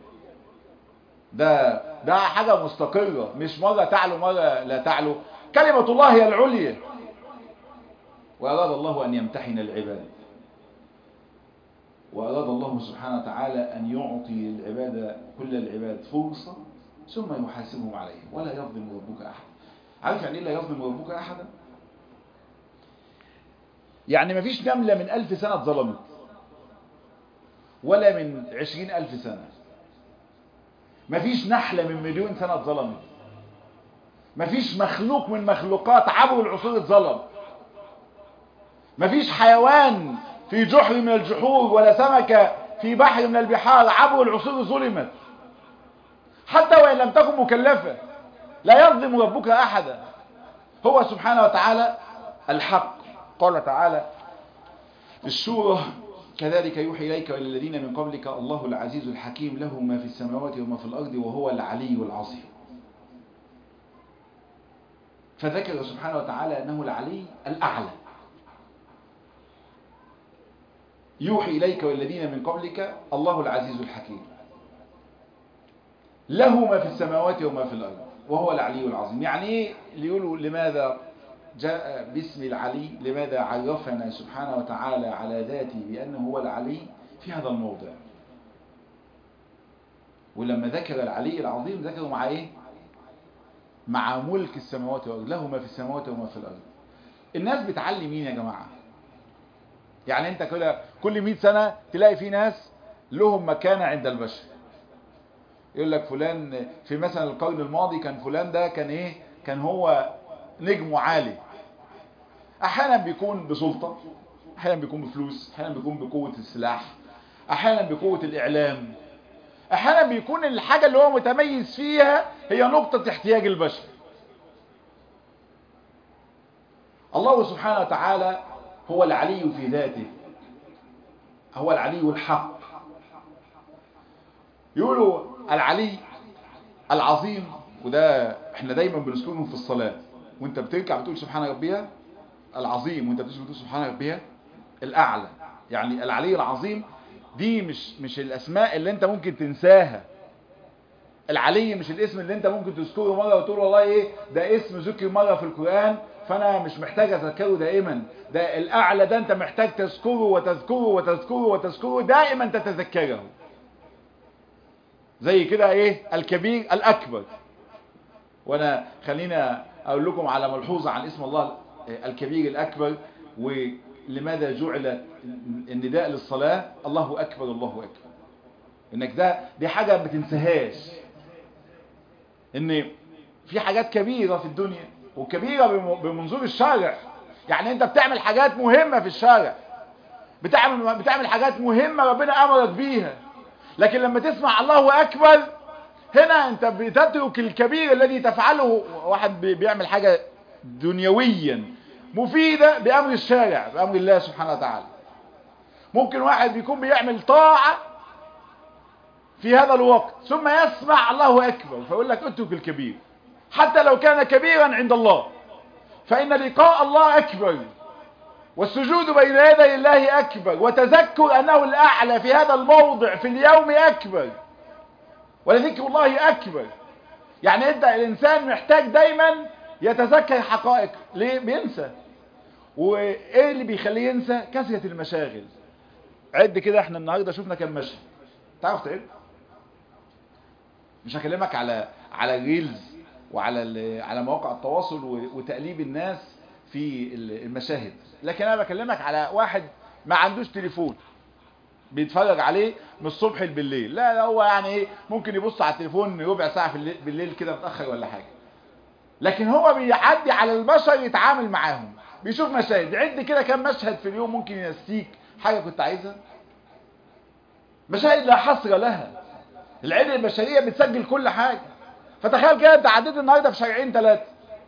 ده ده حاجة مستقرة مش مرة تعلو مرة لا تعلو كلمة الله هي العليا وأراد الله أن يمتحن العباد وأراد الله سبحانه وتعالى أن يعطي للعباد كل العباد فرصة ثم يحاسبهم عليه ولا يظلم ربك أحد عارف يعني إيه لا يظلم ربك أحدا يعني مفيش نملة من ألف سنة ظلمت ولا من عشرين ألف سنة مفيش نحلة من مليون سنة ظلمت مفيش مخلوق من مخلوقات عبر العصور اتظلم مفيش حيوان في جحر من الجحور ولا سمكة في بحر من البحار عبر العصور ظلمت حتى وإن لم تكن مكلفة لا يظلم ربك أحدا هو سبحانه وتعالى الحق قال تعالى في السورة كذلك يوحي إليك وإلى الذين من قبلك الله العزيز الحكيم له ما في السماوات وما في الأرض وهو العلي العظيم فذكر سبحانه وتعالى أنه العلي الأعلى يوحي إليك والذين من قبلك الله العزيز الحكيم له ما في السماوات وما في الأرض وهو العلي العظيم يعني ايه اللي يقولوا لماذا جاء باسم العلي لماذا عرفنا سبحانه وتعالى على ذاته بأنه هو العلي في هذا الموضع ولما ذكر العلي العظيم ذكره مع ايه مع ملك السماوات والأرض له ما في السماوات وما في الأرض الناس بتعلي مين يا جماعة يعني انت كده كل 100 سنة تلاقي في ناس لهم مكانة عند البشر يقول لك فلان في مثلا القرن الماضي كان فلان ده كان ايه كان هو نجم عالي احيانا بيكون بسلطة احيانا بيكون بفلوس احيانا بيكون بقوة السلاح احيانا بقوة الاعلام احيانا بيكون الحاجة اللي هو متميز فيها هي نقطة احتياج البشر الله سبحانه وتعالى هو العلي في ذاته هو العلي الحق يقولوا العلي العظيم وده احنا دايما بنذكرهم في الصلاة وانت بتركع بتقول سبحان ربيها العظيم وانت بتسجد بتقول سبحان ربيها الاعلى يعني العلي العظيم دي مش مش الاسماء اللي انت ممكن تنساها العلي مش الاسم اللي انت ممكن تذكره مرة وتقول والله ايه ده اسم ذكر مرة في القرآن فانا مش محتاج اذكره دائما ده الاعلى ده انت محتاج تذكره وتذكره وتذكره وتذكره دائما تتذكره زي كده ايه الكبير الاكبر وانا خلينا اقول لكم على ملحوظة عن اسم الله الكبير الاكبر ولماذا جعل النداء للصلاة الله اكبر الله اكبر انك ده دي حاجة ما بتنساهاش ان في حاجات كبيرة في الدنيا وكبيرة بمنظور الشارع يعني انت بتعمل حاجات مهمة في الشارع بتعمل, بتعمل حاجات مهمة ربنا امرك بيها لكن لما تسمع الله اكبر هنا انت بتترك الكبير الذي تفعله واحد بيعمل حاجة دنيويا مفيدة بامر الشارع بامر الله سبحانه وتعالى ممكن واحد بيكون بيعمل طاعة في هذا الوقت ثم يسمع الله اكبر فيقول لك اترك الكبير حتى لو كان كبيرا عند الله فإن لقاء الله أكبر والسجود بين يدي الله أكبر وتذكر أنه الأعلى في هذا الموضع في اليوم أكبر ولذكر الله أكبر يعني أنت الإنسان محتاج دايما يتذكر حقائق ليه بينسى وإيه اللي بيخليه ينسى كثرة المشاغل عد كده احنا النهاردة شفنا كم مشهد تعرف تعد مش هكلمك على على الريلز وعلى على مواقع التواصل وتقليب الناس في المشاهد لكن انا بكلمك على واحد ما عندوش تليفون بيتفرج عليه من الصبح بالليل لا, لا هو يعني ايه ممكن يبص على التليفون ربع ساعة في الليل, بالليل كده متأخر ولا حاجة لكن هو بيعدي على البشر يتعامل معاهم بيشوف مشاهد عد كده كم مشهد في اليوم ممكن ينسيك حاجة كنت عايزها مشاهد لا حصر لها العين البشرية بتسجل كل حاجة فتخيل كده انت عديت النهاردة في شارعين ثلاثة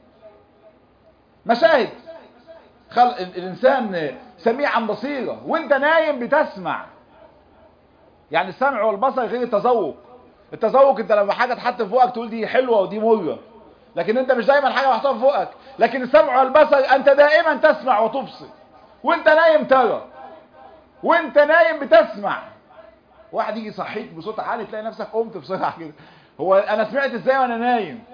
مشاهد خل... الانسان سميعا بصيرة وانت نايم بتسمع يعني السمع والبصر غير التذوق التذوق انت لما حاجة تحط في فوقك تقول دي حلوة ودي مرة لكن انت مش دايما حاجة محطوطة في فوقك لكن السمع والبصر انت دائما تسمع وتبصر وانت نايم ترى وانت نايم بتسمع واحد يجي يصحيك بصوت عالي تلاقي نفسك قمت بسرعة كده هو انا سمعت ازاي وانا نايم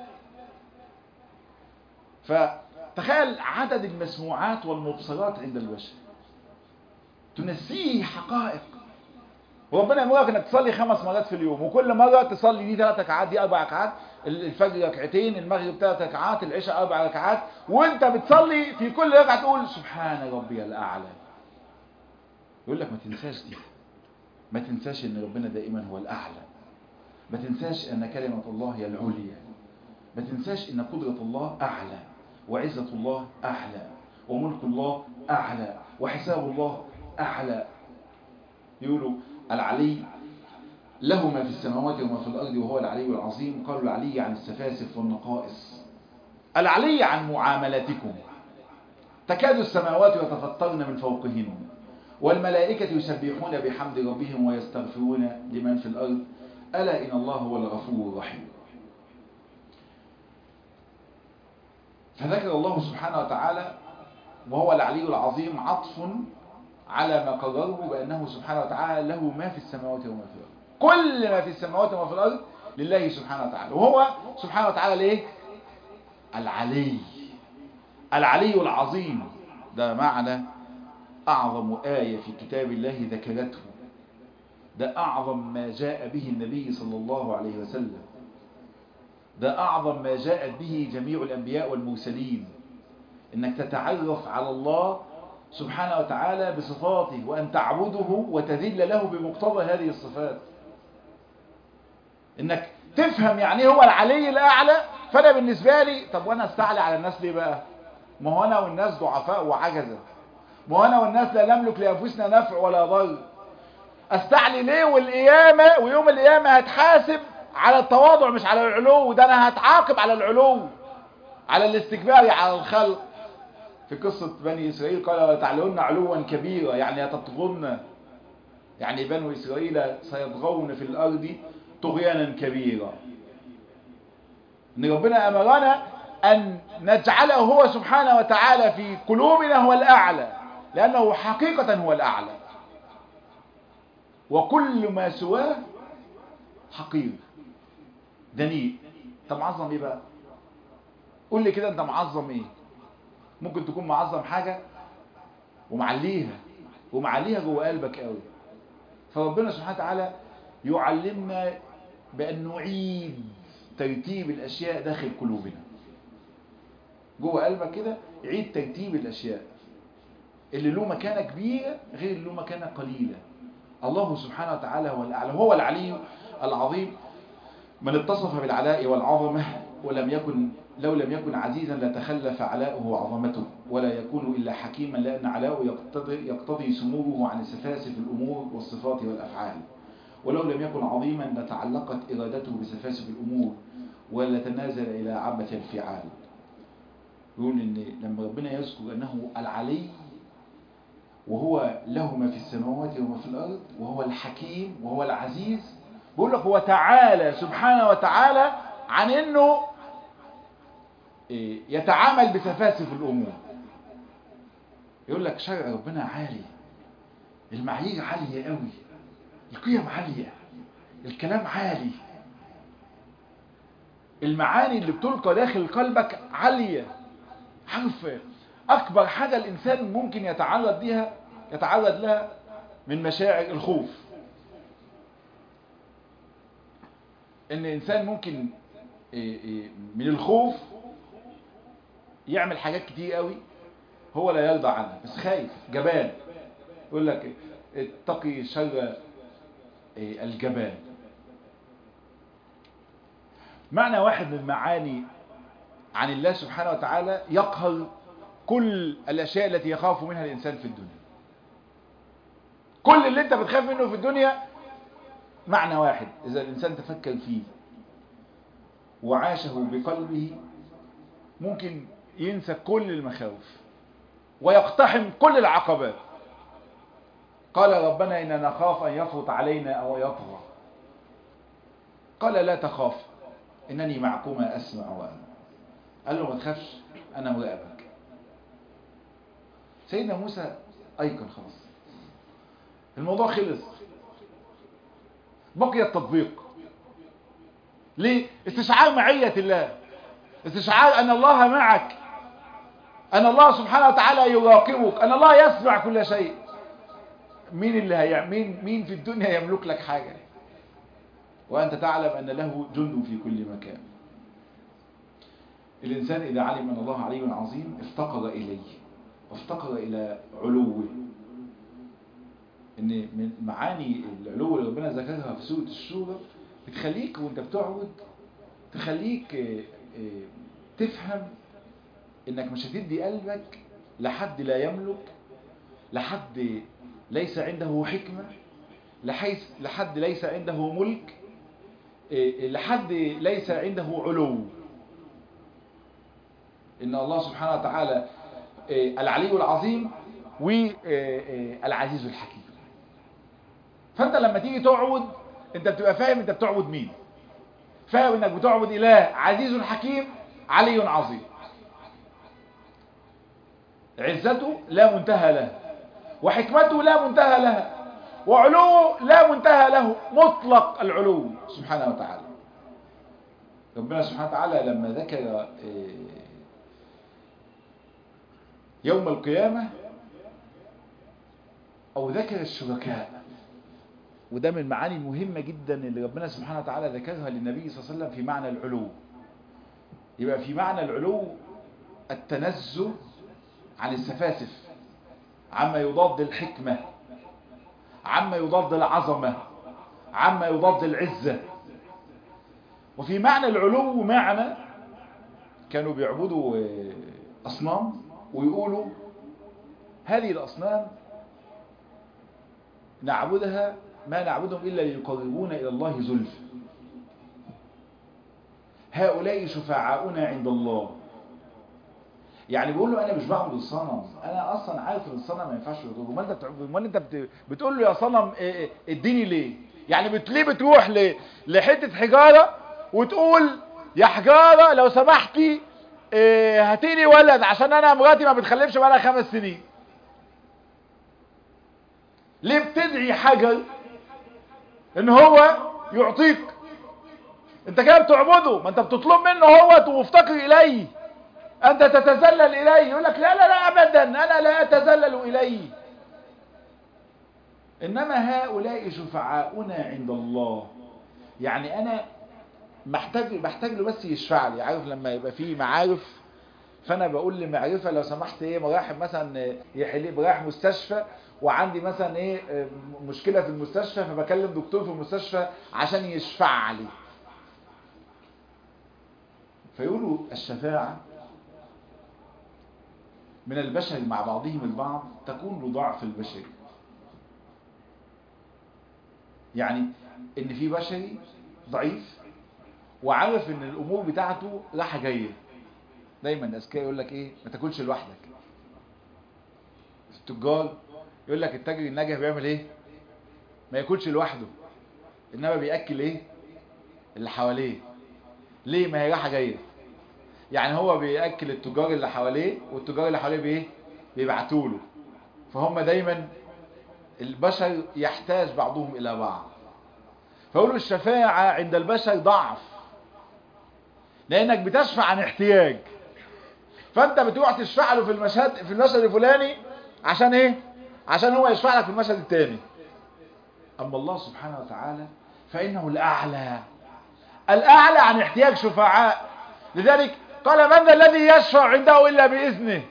فتخيل عدد المسموعات والمبصرات عند البشر تنسيه حقائق وربنا يامرك انك تصلي خمس مرات في اليوم وكل مرة تصلي دي ثلاث ركعات دي اربع ركعات الفجر ركعتين المغرب ثلاث ركعات العشاء اربع ركعات وانت بتصلي في كل ركعة تقول سبحان ربي الاعلى يقول لك ما تنساش دي ما تنساش ان ربنا دائما هو الاعلى ما تنساش ان كلمة الله هي العليا ما تنساش ان قدرة الله اعلى وعزة الله اعلى وملك الله اعلى وحساب الله اعلى يقولوا العلي له ما في السماوات وما في الارض وهو العلي العظيم قالوا العلي عن السفاسف والنقائص العلي عن معاملتكم تكاد السماوات يتفطرن من فوقهن والملائكة يسبحون بحمد ربهم ويستغفرون لمن في الأرض ألا إن الله هو الغفور الرحيم فذكر الله سبحانه وتعالى وهو العلي العظيم عطف على ما قرره بأنه سبحانه وتعالى له ما في السماوات وما في الأرض كل ما في السماوات وما في الأرض لله سبحانه وتعالى وهو سبحانه وتعالى ليه العلي العلي العظيم ده معنى أعظم آية في كتاب الله ذكرته ده أعظم ما جاء به النبي صلى الله عليه وسلم ده أعظم ما جاءت به جميع الأنبياء والمرسلين إنك تتعرف على الله سبحانه وتعالى بصفاته وأن تعبده وتذل له بمقتضى هذه الصفات إنك تفهم يعني هو العلي الأعلى فأنا بالنسبة لي طب وأنا استعلي على الناس ليه بقى ما هو أنا والناس ضعفاء وعجزة ما هو أنا والناس لا نملك لأنفسنا نفع ولا ضر استعلي ليه والقيامة ويوم القيامة هتحاسب على التواضع مش على العلو ده انا هتعاقب على العلو على الاستكبار على الخلق في قصة بني إسرائيل قال وتعلون علوا كبيرا يعني يتطغون يعني بنو إسرائيل سيطغون في الأرض طغيانا كبيرا إن ربنا أمرنا أن نجعله هو سبحانه وتعالى في قلوبنا هو الأعلى لأنه حقيقة هو الأعلى وكل ما سواه حقير دنيء انت معظم ايه بقى قول لي كده انت معظم ايه ممكن تكون معظم حاجة ومعليها ومعليها جوه قلبك قوي فربنا سبحانه وتعالى يعلمنا بأن نعيد ترتيب الأشياء داخل قلوبنا جوه قلبك كده عيد ترتيب الأشياء اللي له مكانة كبيرة غير اللي له مكانة قليلة الله سبحانه وتعالى هو الأعلى هو العلي العظيم من اتصف بالعلاء والعظمة ولم يكن لو لم يكن عزيزا لتخلف علاؤه وعظمته ولا يكون إلا حكيما لأن علاؤه يقتضي, يقتضي سموه عن سفاسف الأمور والصفات والأفعال ولو لم يكن عظيما لتعلقت إرادته بسفاسف الأمور ولا تنازل إلى عبث الفعال يقول إن لما ربنا يذكر أنه العلي وهو له ما في السماوات وما في الأرض وهو الحكيم وهو العزيز بيقول لك هو تعالى سبحانه وتعالى عن انه يتعامل بسفاسف الامور يقول لك شرع ربنا عالي المعايير عالية قوي القيم عالية الكلام عالي المعاني اللي بتلقى داخل قلبك عالية عارف أكبر حاجة الإنسان ممكن يتعرض لها يتعرض لها من مشاعر الخوف إن إنسان ممكن من الخوف يعمل حاجات كتير قوي هو لا يرضى عنها بس خايف جبان يقول لك اتقي شر الجبان معنى واحد من معاني عن الله سبحانه وتعالى يقهر كل الأشياء التي يخاف منها الإنسان في الدنيا كل اللي انت بتخاف منه في الدنيا معنى واحد إذا الإنسان تفكر فيه وعاشه بقلبه ممكن ينسى كل المخاوف ويقتحم كل العقبات قال ربنا إننا نخاف أن يفرط علينا أو يطغى قال لا تخاف إنني معكما أسمع وأنا قال له ما تخافش أنا مراقبك سيدنا موسى أيقن خلاص الموضوع خلص بقي التطبيق ليه استشعار معية الله استشعار أن الله معك أن الله سبحانه وتعالى يراقبك أن الله يسمع كل شيء مين اللي هي مين مين في الدنيا يملك لك حاجة وأنت تعلم أن له جند في كل مكان الإنسان إذا علم أن الله علي عظيم افتقر إليه وافتقر إلى علوه إن من معاني العلو اللي ربنا ذكرها في سورة الشورى بتخليك وانت بتعبد تخليك تفهم انك مش هتدي قلبك لحد لا يملك لحد ليس عنده حكمة لحيث لحد ليس عنده ملك لحد ليس عنده علو إن الله سبحانه وتعالى العلي العظيم والعزيز الحكيم فأنت لما تيجي تعبد أنت بتبقى فاهم أنت بتعبد مين فاهم أنك بتعبد إله عزيز حكيم علي عظيم عزته لا منتهى لها وحكمته لا منتهى لها وعلوه لا منتهى له مطلق العلو سبحانه وتعالى ربنا سبحانه وتعالى لما ذكر يوم القيامة أو ذكر الشركاء وده من المعاني المهمة جدا اللي ربنا سبحانه وتعالى ذكرها للنبي صلى الله عليه وسلم في معنى العلو يبقى في معنى العلو التنزه عن السفاسف عما يضاد الحكمة عما يضاد العظمة عما يضاد العزة وفي معنى العلو معنى كانوا بيعبدوا أصنام ويقولوا هذه الأصنام نعبدها ما نعبدهم إلا ليقربونا إلى الله زلف هؤلاء شفعاؤنا عند الله يعني بيقول له انا مش بعبد الصنم انا اصلا عارف ان الصنم ما ينفعش يضره امال انت امال انت بت... بتقول له يا صنم اديني ليه يعني بت... ليه بتروح ل... لحته حجاره وتقول يا حجاره لو سمحتي اه هاتيلي ولد عشان انا مراتي ما بتخلفش بقالها خمس سنين ليه بتدعي حجر ان هو يعطيك انت كده بتعبده ما انت بتطلب منه هو ومفتقر اليه أنت تتزلل إليه يقول لك لا لا لا أبدا أنا لا أتزلل إليه إنما هؤلاء شفعاؤنا عند الله يعني أنا محتاج محتاج له بس يشفع لي عارف لما يبقى فيه معارف فأنا بقول لمعرفة لو سمحت إيه مراحب مثلا يحل رايح مستشفى وعندي مثلا إيه مشكلة في المستشفى فبكلم دكتور في المستشفى عشان يشفع لي فيقولوا الشفاعة من البشر مع بعضهم البعض تكون لضعف البشر يعني ان في بشري ضعيف وعارف ان الامور بتاعته رايحه جايه دايما الاذكياء يقول لك ايه ما تاكلش لوحدك التجار يقول لك التاجر الناجح بيعمل ايه ما ياكلش لوحده انما بياكل ايه اللي حواليه ليه ما هي رايحه جايه يعني هو بياكل التجار اللي حواليه والتجار اللي حواليه بايه بيبعتوا له فهم دايما البشر يحتاج بعضهم إلى بعض فقولوا الشفاعة عند البشر ضعف لأنك بتشفع عن احتياج فأنت بتروح تشفع له في المشهد في المشهد الفلاني عشان إيه؟ عشان هو يشفع لك في المشهد الثاني أما الله سبحانه وتعالى فإنه الأعلى الأعلى عن احتياج شفعاء لذلك قال من ذا الذي يشفع عنده إلا بإذنه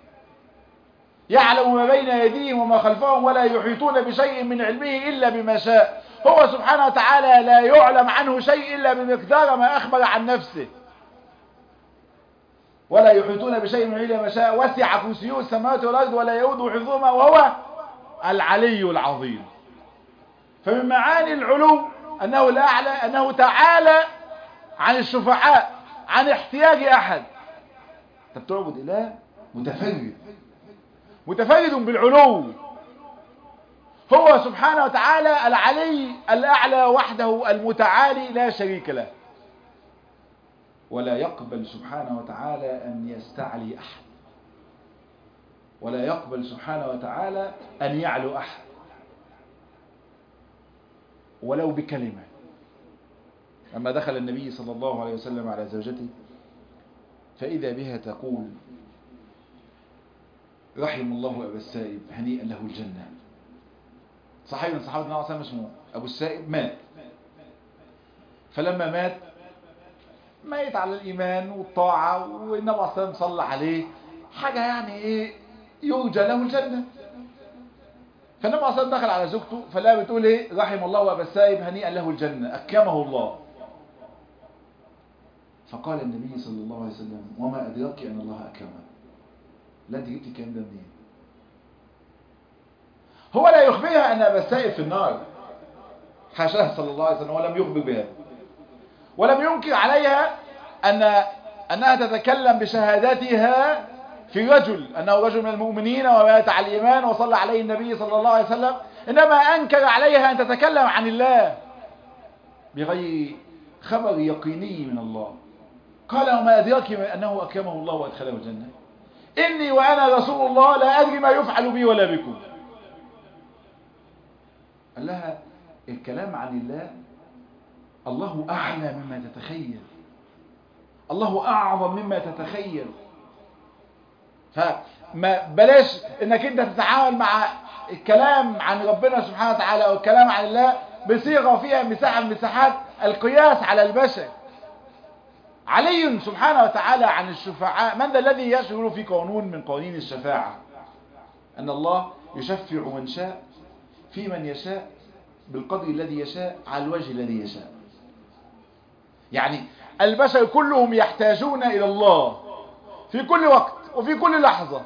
يعلم ما بين يديهم وما خلفهم ولا يحيطون بشيء من علمه إلا بما شاء هو سبحانه وتعالى لا يعلم عنه شيء إلا بمقدار ما أخبر عن نفسه ولا يحيطون بشيء من علمه ما شاء وسع كرسيه السماوات والأرض ولا يؤوده حفظهما وهو العلي العظيم فمن معاني العلو أنه الأعلى أنه تعالى عن الشفعاء عن احتياج أحد أنت بتعبد إله متفرد متفرد بالعلو هو سبحانه وتعالى العلي الأعلى وحده المتعالي لا شريك له ولا يقبل سبحانه وتعالى أن يستعلي أحد ولا يقبل سبحانه وتعالى أن يعلو أحد ولو بكلمة لما دخل النبي صلى الله عليه وسلم على زوجته فإذا بها تقول رحم الله أبا السائب هنيئا له الجنة صحيح من صحابة النبي صلى الله عليه وسلم اسمه أبو السائب مات فلما مات ميت على الإيمان والطاعة والنبي صلى الله عليه وسلم صلى عليه حاجة يعني إيه يرجى له الجنة فالنبي صلى الله عليه وسلم دخل على زوجته فلا بتقول إيه رحم الله أبا السائب هنيئا له الجنة أكرمه الله فقال النبي صلى الله عليه وسلم وما أدراك أن الله أكرمه لا انت جبت الكلام ده منين هو لا يخبرها ان ابا السائب في النار حاشاه صلى الله عليه وسلم ولم يخبر بها ولم ينكر عليها ان انها تتكلم بشهادتها في رجل انه رجل من المؤمنين ومات على الايمان وصلى عليه النبي صلى الله عليه وسلم انما انكر عليها ان تتكلم عن الله بغير خبر يقيني من الله قال وما ادراك انه اكرمه الله وادخله الجنه إني وأنا رسول الله لا أدري ما يفعل بي ولا بكم قال لها الكلام عن الله الله أعلى مما تتخيل الله أعظم مما تتخيل فما بلاش انك انت تتعامل مع الكلام عن ربنا سبحانه وتعالى او الكلام عن الله بصيغة فيها مساحة من مساحات القياس على البشر علي سبحانه وتعالى عن الشفعاء من ذا الذي يشغل في قانون من قوانين الشفاعة أن الله يشفع من شاء في من يشاء بالقدر الذي يشاء على الوجه الذي يشاء يعني البشر كلهم يحتاجون إلى الله في كل وقت وفي كل لحظة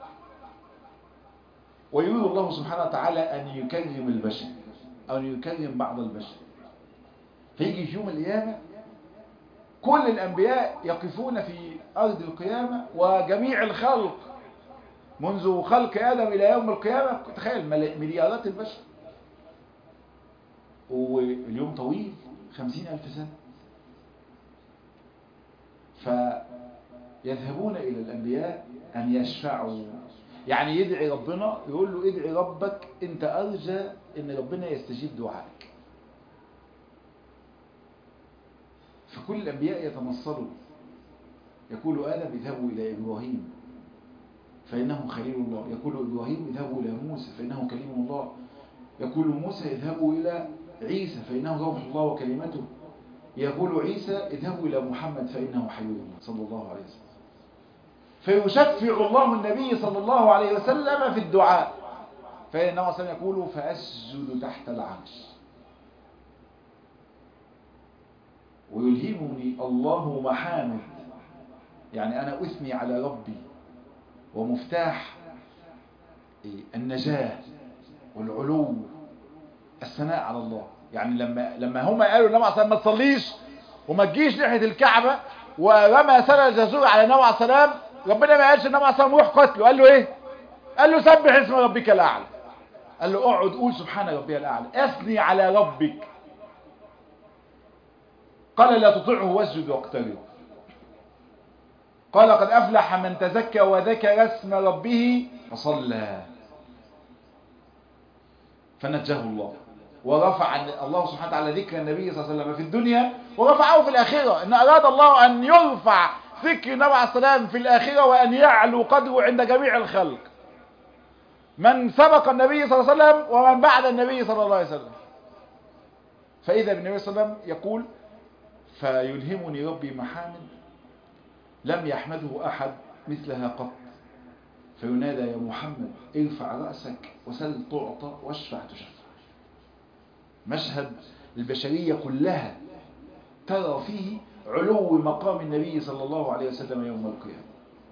ويريد الله سبحانه وتعالى أن يكرم البشر أو أن يكرم بعض البشر فيجي في يوم القيامة كل الأنبياء يقفون في أرض القيامة وجميع الخلق منذ خلق آدم إلى يوم القيامة تخيل مليارات البشر واليوم طويل خمسين ألف سنة فيذهبون إلى الأنبياء أن يشفعوا يعني يدعي ربنا يقول له ادعي ربك انت أرجى ان ربنا يستجيب دعائك فكل الأنبياء يتنصروا يقول آدم اذهبوا إلى إبراهيم فإنه خليل الله يقول إبراهيم اذهبوا إلى موسى فإنه كليم الله يقول موسى اذهبوا إلى عيسى فإنه روح الله وكلمته يقول عيسى اذهبوا إلى محمد فإنه حبيب الله صلى الله عليه وسلم فيشفع الله النبي صلى الله عليه وسلم في الدعاء فإنه صلى الله عليه وسلم يقول فأسجد تحت العرش ويلهمني الله محامد يعني أنا أثني على ربي ومفتاح النجاة والعلو الثناء على الله يعني لما لما هم قالوا النبي عليه ما تصليش وما تجيش ناحيه الكعبه ورمى سنه الجزور على النبي عليه السلام ربنا ما قالش النبي عليه السلام روح قتله قال له ايه قال له سبح اسم ربك الاعلى قال له اقعد قول سبحان ربي الاعلى اثني على ربك قال لا تطعه واسجد واقترب قال قد افلح من تزكى وذكر اسم ربه فصلى فنجاه الله ورفع الله سبحانه وتعالى ذكر النبي صلى الله عليه وسلم في الدنيا ورفعه في الآخرة إن أراد الله أن يرفع ذكر النبي عليه السلام في الآخرة وأن يعلو قدره عند جميع الخلق من سبق النبي صلى الله عليه وسلم ومن بعد النبي صلى الله عليه وسلم فإذا بالنبي صلى الله عليه وسلم يقول فيلهمني ربي محامد لم يحمده أحد مثلها قط فينادى يا محمد ارفع رأسك وسل تعطى واشفع تشفع مشهد البشرية كلها ترى فيه علو مقام النبي صلى الله عليه وسلم يوم القيامة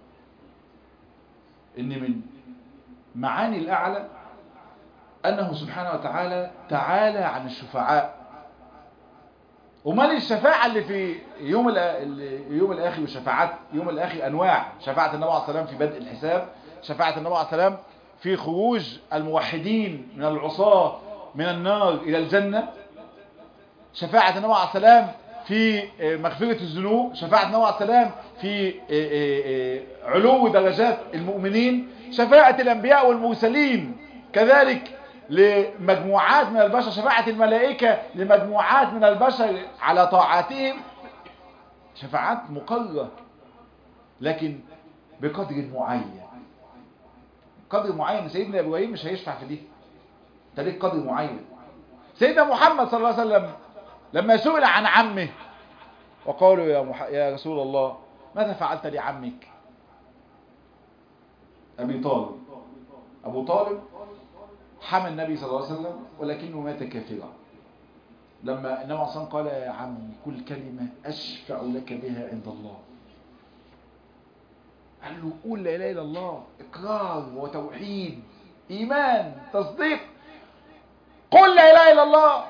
إن من معاني الأعلى أنه سبحانه وتعالى تعالى عن الشفعاء ومال الشفاعة اللي في يوم يوم الآخر والشفاعات يوم الآخر أنواع شفاعة النبي عليه السلام في بدء الحساب شفاعة النبي عليه السلام في خروج الموحدين من العصاة من النار إلى الجنة شفاعة النبي عليه السلام في مغفرة الذنوب شفاعة النبي عليه السلام في علو درجات المؤمنين شفاعة الأنبياء والمرسلين كذلك لمجموعات من البشر شفاعة الملائكة لمجموعات من البشر على طاعاتهم شفاعات مقرة لكن بقدر معين قدر معين سيدنا إبراهيم مش هيشفع في دي ده ليه قدر معين سيدنا محمد صلى الله عليه وسلم لما سئل عن عمه وقالوا يا, مح... يا رسول الله ماذا فعلت لعمك أبي طالب أبو طالب حمى النبي صلى الله عليه وسلم ولكنه مات كافرا لما النبي صلى قال يا عمي كل كلمة أشفع لك بها عند الله قال له قول لا إله إلا الله إقرار وتوحيد إيمان تصديق قل لا إله إلا الله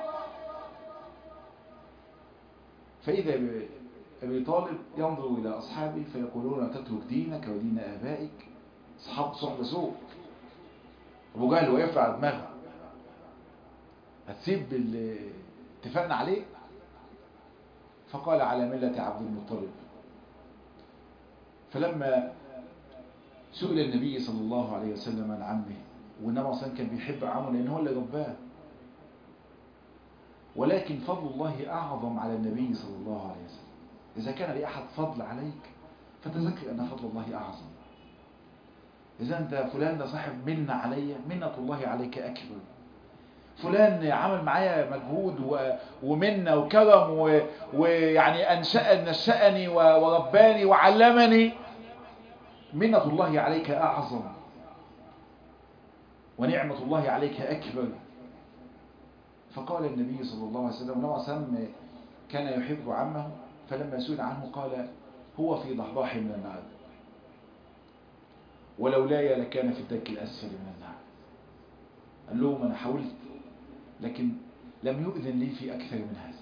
فإذا أبي طالب ينظر إلى أصحابه فيقولون تترك دينك ودين آبائك أصحاب صحبة سوء أبو جهل واقف على دماغه هتسيب اللي اتفقنا عليه فقال على ملة عبد المطلب فلما سئل النبي صلى الله عليه وسلم عن عمه والنبي صلى الله عليه وسلم كان بيحب عمه لأن هو اللي رباه ولكن فضل الله أعظم على النبي صلى الله عليه وسلم إذا كان لأحد فضل عليك فتذكر أن فضل الله أعظم إذا أنت فلان ده صاحب منة علي منة الله عليك أكبر فلان عمل معايا مجهود و... ومنة وكرم و... ويعني أنشأ نشأني و... ورباني وعلمني منة الله عليك أعظم ونعمة الله عليك أكبر فقال النبي صلى الله عليه وسلم نوع سم كان يحب عمه فلما سئل عنه قال هو في ضحضاح من النار ولولاي لكان في الدك الأسفل من النار قال لهم أنا حاولت لكن لم يؤذن لي في أكثر من هذا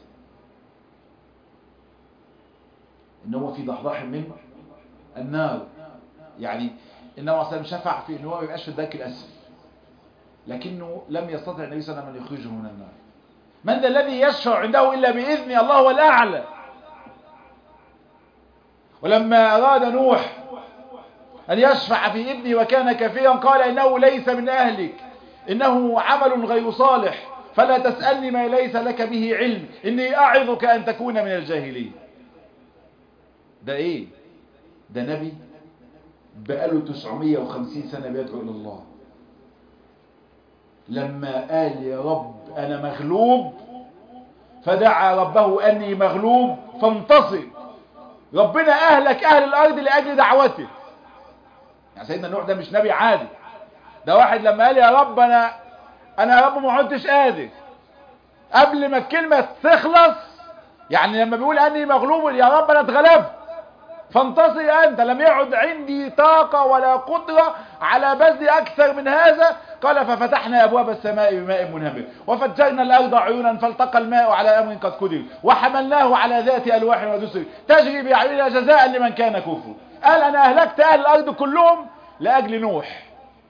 إن هو في ضحضاح من النار يعني إنه أصلا شفع في إنه هو ما يبقاش في الدك الأسفل لكنه لم يستطع النبي صلى الله عليه وسلم أن يخرجه من النار من ذا الذي يشفع عنده إلا بإذن الله هو الأعلى ولما أراد نوح أن يشفع في ابني وكان كثيرا قال إنه ليس من أهلك إنه عمل غير صالح فلا تسألني ما ليس لك به علم إني أعظك أن تكون من الجاهلين ده إيه ده نبي بقاله 950 سنة بيدعو إلى الله لما قال يا رب أنا مغلوب فدعا ربه أني مغلوب فانتصر ربنا أهلك أهل الأرض لأجل دعوته يعني سيدنا نوح ده مش نبي عادي ده واحد لما قال يا رب أنا أنا يا رب ما عدتش قادر قبل ما الكلمة تخلص يعني لما بيقول أني مغلوب يا رب أنا اتغلبت فانتصر أنت لم يعد عندي طاقة ولا قدرة على بذل أكثر من هذا قال ففتحنا أبواب السماء بماء منهمر وفجرنا الأرض عيونا فالتقى الماء على أمر قد قدر وحملناه على ذات ألواح ودسر تجري بأعيننا جزاء لمن كان كفر قال أنا أهلكت أهل الأرض كلهم لأجل نوح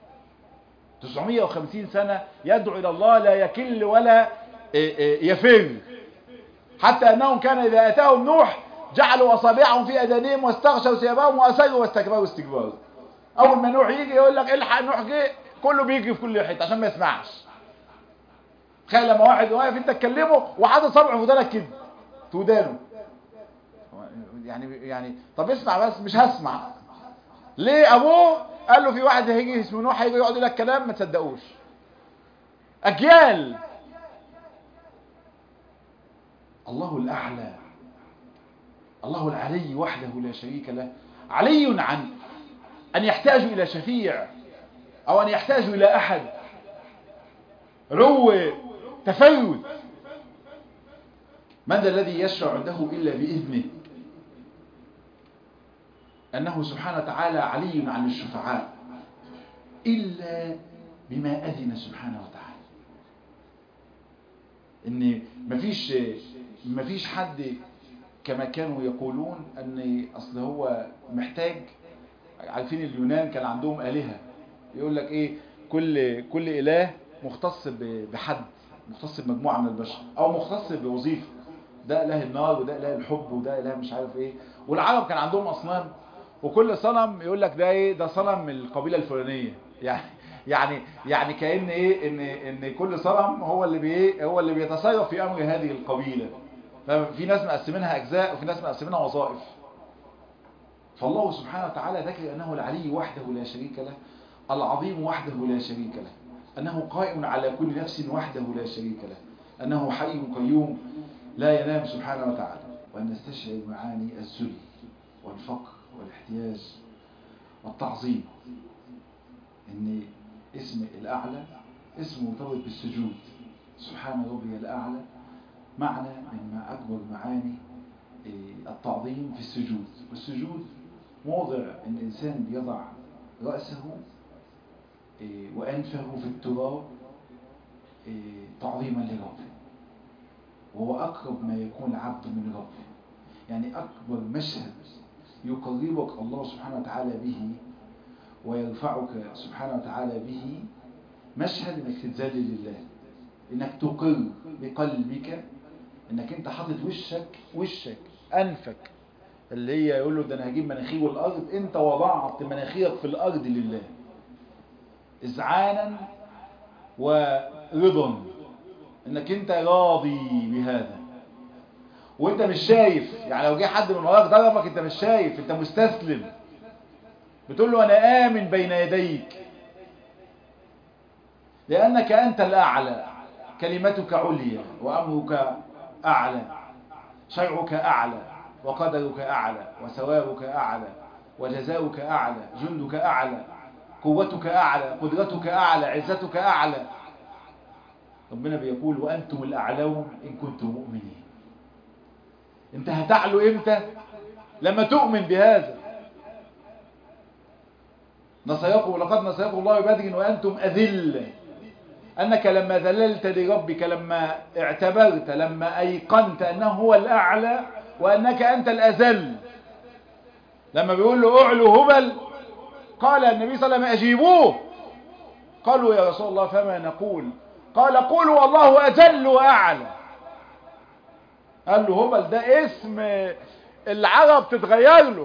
950 سنة يدعو إلى الله لا يكل ولا يفر حتى أنهم كان إذا أتاهم نوح جعلوا أصابعهم في أدانيهم واستغشوا ثيابهم وأسروا واستكبروا استكبارا أول ما نوح يجي يقول لك الحق نوح جه كله بيجري في كل حته عشان ما يسمعش تخيل لما واحد واقف انت تكلمه وحاطط صبعه في ودانك كده في ودانه يعني يعني طب اسمع بس مش هسمع ليه ابوه قال له في واحد هيجي اسمه نوح هيجي يقعد يقول لك كلام ما تصدقوش اجيال الله الاعلى الله العلي وحده لا شريك له علي عن ان يحتاج الى شفيع او ان يحتاج الى احد علو تفرد من ذا الذي يشفع عنده الا باذنه أنه سبحانه وتعالى علي عن الشفعاء إلا بما أذن سبحانه وتعالى إن مفيش مفيش حد كما كانوا يقولون أن أصل هو محتاج عارفين اليونان كان عندهم آلهة يقول لك إيه كل كل إله مختص بحد مختص بمجموعة من البشر أو مختص بوظيفة ده إله النار وده إله الحب وده إله مش عارف إيه والعرب كان عندهم أصنام وكل صنم يقول لك ده ايه ده صنم من القبيله الفلانيه يعني يعني يعني كان ايه ان ان كل صنم هو اللي بي هو اللي بيتصرف في امر هذه القبيله ففي ناس مقسمينها اجزاء وفي ناس مقسمينها وظائف فالله سبحانه وتعالى ذكر انه العلي وحده لا شريك له العظيم وحده لا شريك له انه قائم على كل نفس وحده لا شريك له انه حي قيوم لا ينام سبحانه وتعالى وان نستشعر معاني الذل والفقر والاحتياج والتعظيم ان اسم الاعلى اسم مرتبط بالسجود سبحان ربي الاعلى معنى من اكبر معاني التعظيم في السجود والسجود موضع ان الانسان بيضع راسه وانفه في التراب تعظيما لربه وهو اقرب ما يكون العبد من ربه يعني اكبر مشهد يقربك الله سبحانه وتعالى به ويرفعك سبحانه وتعالى به مشهد انك تتذلل لله انك تقر بقلبك انك انت حاطط وشك وشك انفك اللي هي يقول له ده انا هجيب مناخير الارض انت وضعت مناخيرك في الارض لله اذعانا ورضا انك انت راضي بهذا وانت مش شايف يعني لو جه حد من وراك ضربك انت مش شايف انت مستسلم بتقول له انا امن بين يديك لانك انت الاعلى كلمتك عليا وامرك اعلى شرعك اعلى وقدرك اعلى وثوابك اعلى وجزاؤك اعلى جندك اعلى قوتك اعلى قدرتك اعلى عزتك اعلى ربنا بيقول وانتم الاعلون ان كنتم مؤمنين انت هتعلو امتى لما تؤمن بهذا نصيكم ولقد نصيكم الله ببدر وانتم اذل انك لما ذللت لربك لما اعتبرت لما ايقنت انه هو الاعلى وانك انت الاذل لما بيقول له اعلو هبل قال النبي صلى الله عليه وسلم اجيبوه قالوا يا رسول الله فما نقول قال قولوا والله اجل واعلى قال له هبل ده اسم العرب تتغير له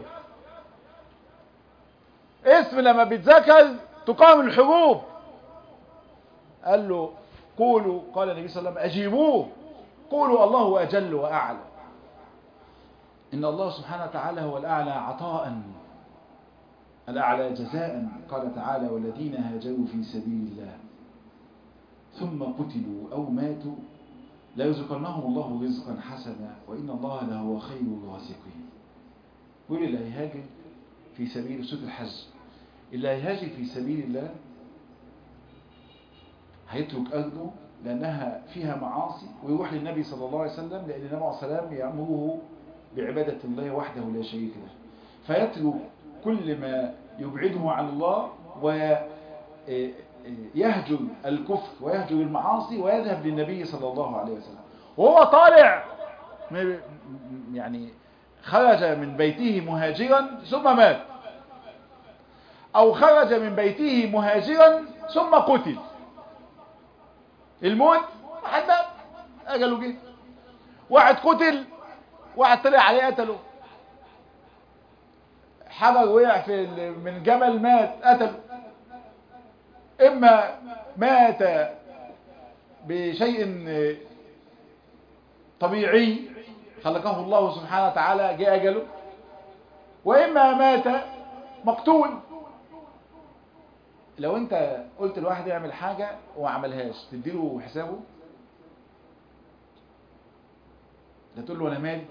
اسم لما بيتذكر تقام الحروب قال له قولوا قال النبي صلى الله عليه وسلم اجيبوه قولوا الله اجل واعلى ان الله سبحانه وتعالى هو الاعلى عطاء الاعلى جزاء قال تعالى والذين هاجروا في سبيل الله ثم قتلوا او ماتوا لا يرزقنهم الله رزقا حسنا وإن الله لهو خير الرازقين يقول اللي هيهاجر في سبيل سورة الحج اللي هيهاجر في سبيل الله هيترك أرضه لأنها فيها معاصي ويروح للنبي صلى الله عليه وسلم لأن النبي عليه السلام يأمره بعبادة الله وحده لا شريك له فيترك كل ما يبعده عن الله ويهجر الكفر ويهجر المعاصي ويذهب للنبي صلى الله عليه وسلم وهو طالع يعني خرج من بيته مهاجرا ثم مات او خرج من بيته مهاجرا ثم قتل الموت حتى اجله جه واحد قتل واحد طلع عليه قتله حجر وقع في من جبل مات قتله اما مات بشيء طبيعي خلقه الله سبحانه وتعالى جاء أجله وإما مات مقتول لو انت قلت لواحد يعمل حاجة وما عملهاش تديله حسابه لا تقول له انا مالي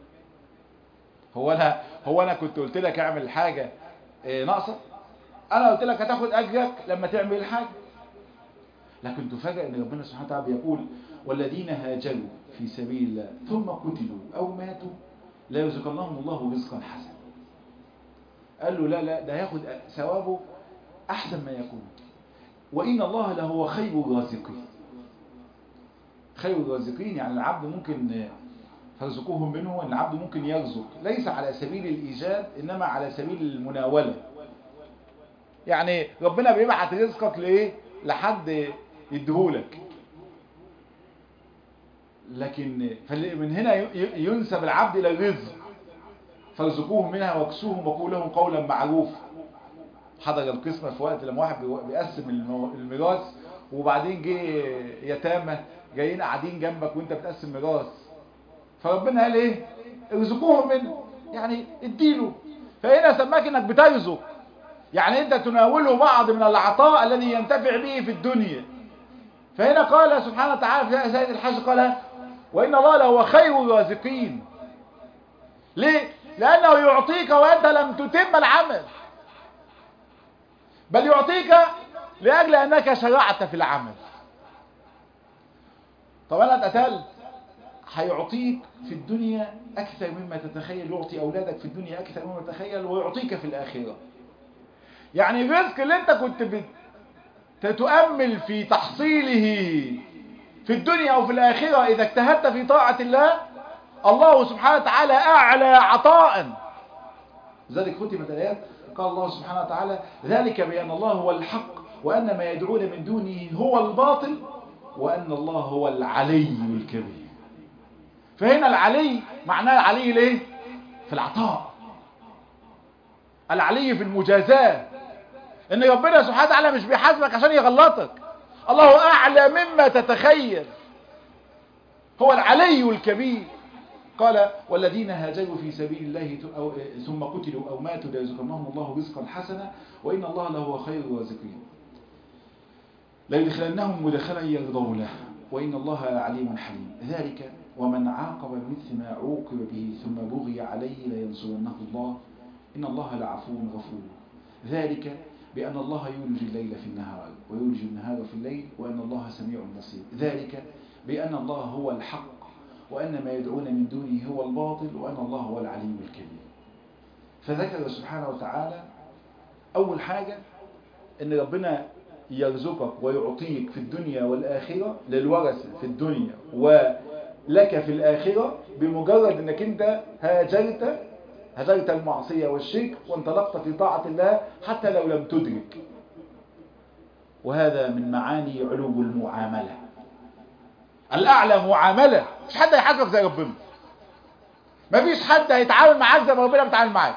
هو انا هو انا كنت قلت لك اعمل حاجة اه ناقصة انا قلت لك هتاخد اجرك لما تعمل الحاجة لكن تفاجئ ان ربنا سبحانه وتعالى بيقول والذين هاجروا في سبيل الله ثم قتلوا او ماتوا لا يرزقنهم الله رزقا حسنا قال له لا لا ده هياخد ثوابه احسن ما يكون وان الله لهو خير الرازقين خير الرازقين يعني العبد ممكن ترزقوهم منه ان العبد ممكن يرزق ليس على سبيل الايجاد انما على سبيل المناوله يعني ربنا بيبعت رزقك لايه لحد يديهولك لكن من هنا ينسب العبد الى الرزق فارزقوهم منها واكسوهم وقولوا لهم قولا معروفا حضر القسمة في وقت لما واحد بيقسم الميراث وبعدين جه يتامى جايين قاعدين جنبك وانت بتقسم ميراث فربنا قال ايه ارزقوهم منه يعني اديله فهنا سماك انك بترزق يعني انت تناوله بعض من العطاء الذي ينتفع به في الدنيا فهنا قال سبحانه وتعالى في سيد الحج قال وان الله لهو خير الرازقين ليه لانه يعطيك وانت لم تتم العمل بل يعطيك لاجل انك شرعت في العمل طب انا اتقتلت هيعطيك في الدنيا اكثر مما تتخيل يعطي اولادك في الدنيا اكثر مما تتخيل ويعطيك في الاخره يعني الرزق اللي انت كنت بتتامل في تحصيله في الدنيا وفي الاخره اذا اجتهدت في طاعه الله الله سبحانه وتعالى اعلى عطاء لذلك ختمت الايات قال الله سبحانه وتعالى ذلك بان الله هو الحق وان ما يدعون من دونه هو الباطل وان الله هو العلي الكبير فهنا العلي معناه العلي ليه في العطاء العلي في المجازاة ان ربنا سبحانه وتعالى مش بيحاسبك عشان يغلطك الله اعلى مما تتخيل هو العلي الكبير قال والذين هاجروا في سبيل الله أو ثم قتلوا او ماتوا ليرزقنهم الله رزقا حسنا وان الله لهو خير الرازقين ليدخلنهم مدخلا يرضونه وان الله عليم حليم ذلك ومن عاقب بمثل ما عوقب به ثم بغي عليه لينصرنه الله إن الله لعفو غفور ذلك بأن الله يولج الليل في النهار ويولج النهار في الليل وأن الله سميع بصير ذلك بأن الله هو الحق وأن ما يدعون من دونه هو الباطل وأن الله هو العلي الكبير فذكر سبحانه وتعالى أول حاجة أن ربنا يرزقك ويعطيك في الدنيا والآخرة للورثة في الدنيا ولك في الآخرة بمجرد أنك أنت هاجرت هجرت المعصية والشرك وانطلقت في طاعة الله حتى لو لم تدرك وهذا من معاني علو المعاملة الأعلى معاملة مش حد هيحاسبك زي ربنا مفيش حد هيتعامل معاك زي ما ربنا بيتعامل معاك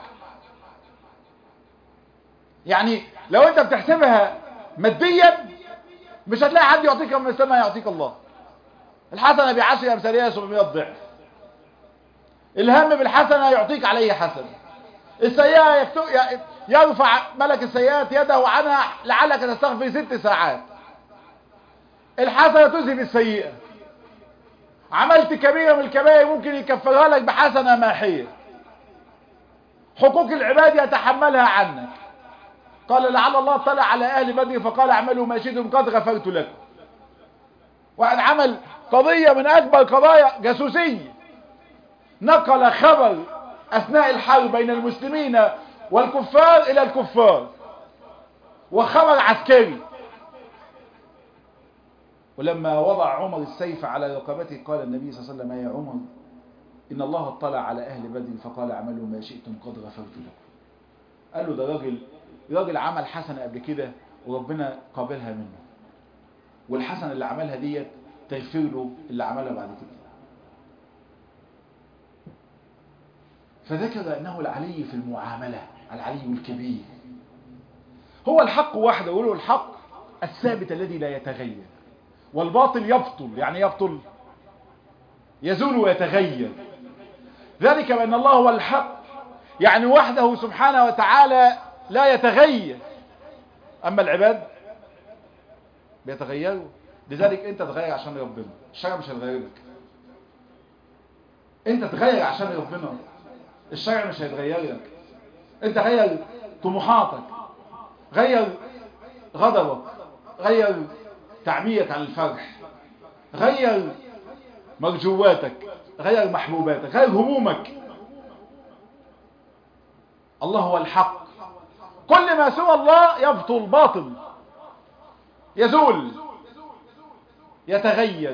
يعني لو انت بتحسبها ماديا مش هتلاقي حد يعطيك من السماء يعطيك الله الحسنة بعشر أمثالها 700 ضعف الهم بالحسنة يعطيك عليه حسنة السيئة يرفع ملك السيئات يده عنها لعلك تستغفر ست ساعات الحسنة تذهب السيئة عملت كبيرة من الكبائر ممكن يكفرها لك بحسنة ماحية حقوق العباد يتحملها عنك قال لعل الله اطلع على اهل بدر فقال اعملوا ما شئتم قد غفرت لكم واحد عمل قضية من اكبر قضايا جاسوسية نقل خبر اثناء الحرب بين المسلمين والكفار الى الكفار وخبر عسكري ولما وضع عمر السيف على رقبته قال النبي صلى الله عليه وسلم يا عمر ان الله اطلع على اهل بدر فقال اعملوا ما شئتم قد غفرت لكم قال له ده راجل راجل عمل حسنة قبل كده وربنا قابلها منه والحسنة اللي عملها ديت تغفر له اللي عملها بعد كده فذكر أنه العلي في المعاملة العلي الكبير هو الحق وحده يقولوا الحق الثابت الذي لا يتغير والباطل يبطل يعني يبطل يزول ويتغير ذلك بأن الله هو الحق يعني وحده سبحانه وتعالى لا يتغير أما العباد بيتغيروا لذلك انت تغير عشان ربنا الشرع مش هيتغير لك انت تغير عشان ربنا الشرع مش هيتغير لك انت غير طموحاتك غير غضبك غير تعميك عن الفرح غير مرجواتك غير محبوباتك غير همومك الله هو الحق كل ما سوى الله يبطل باطل يزول يتغير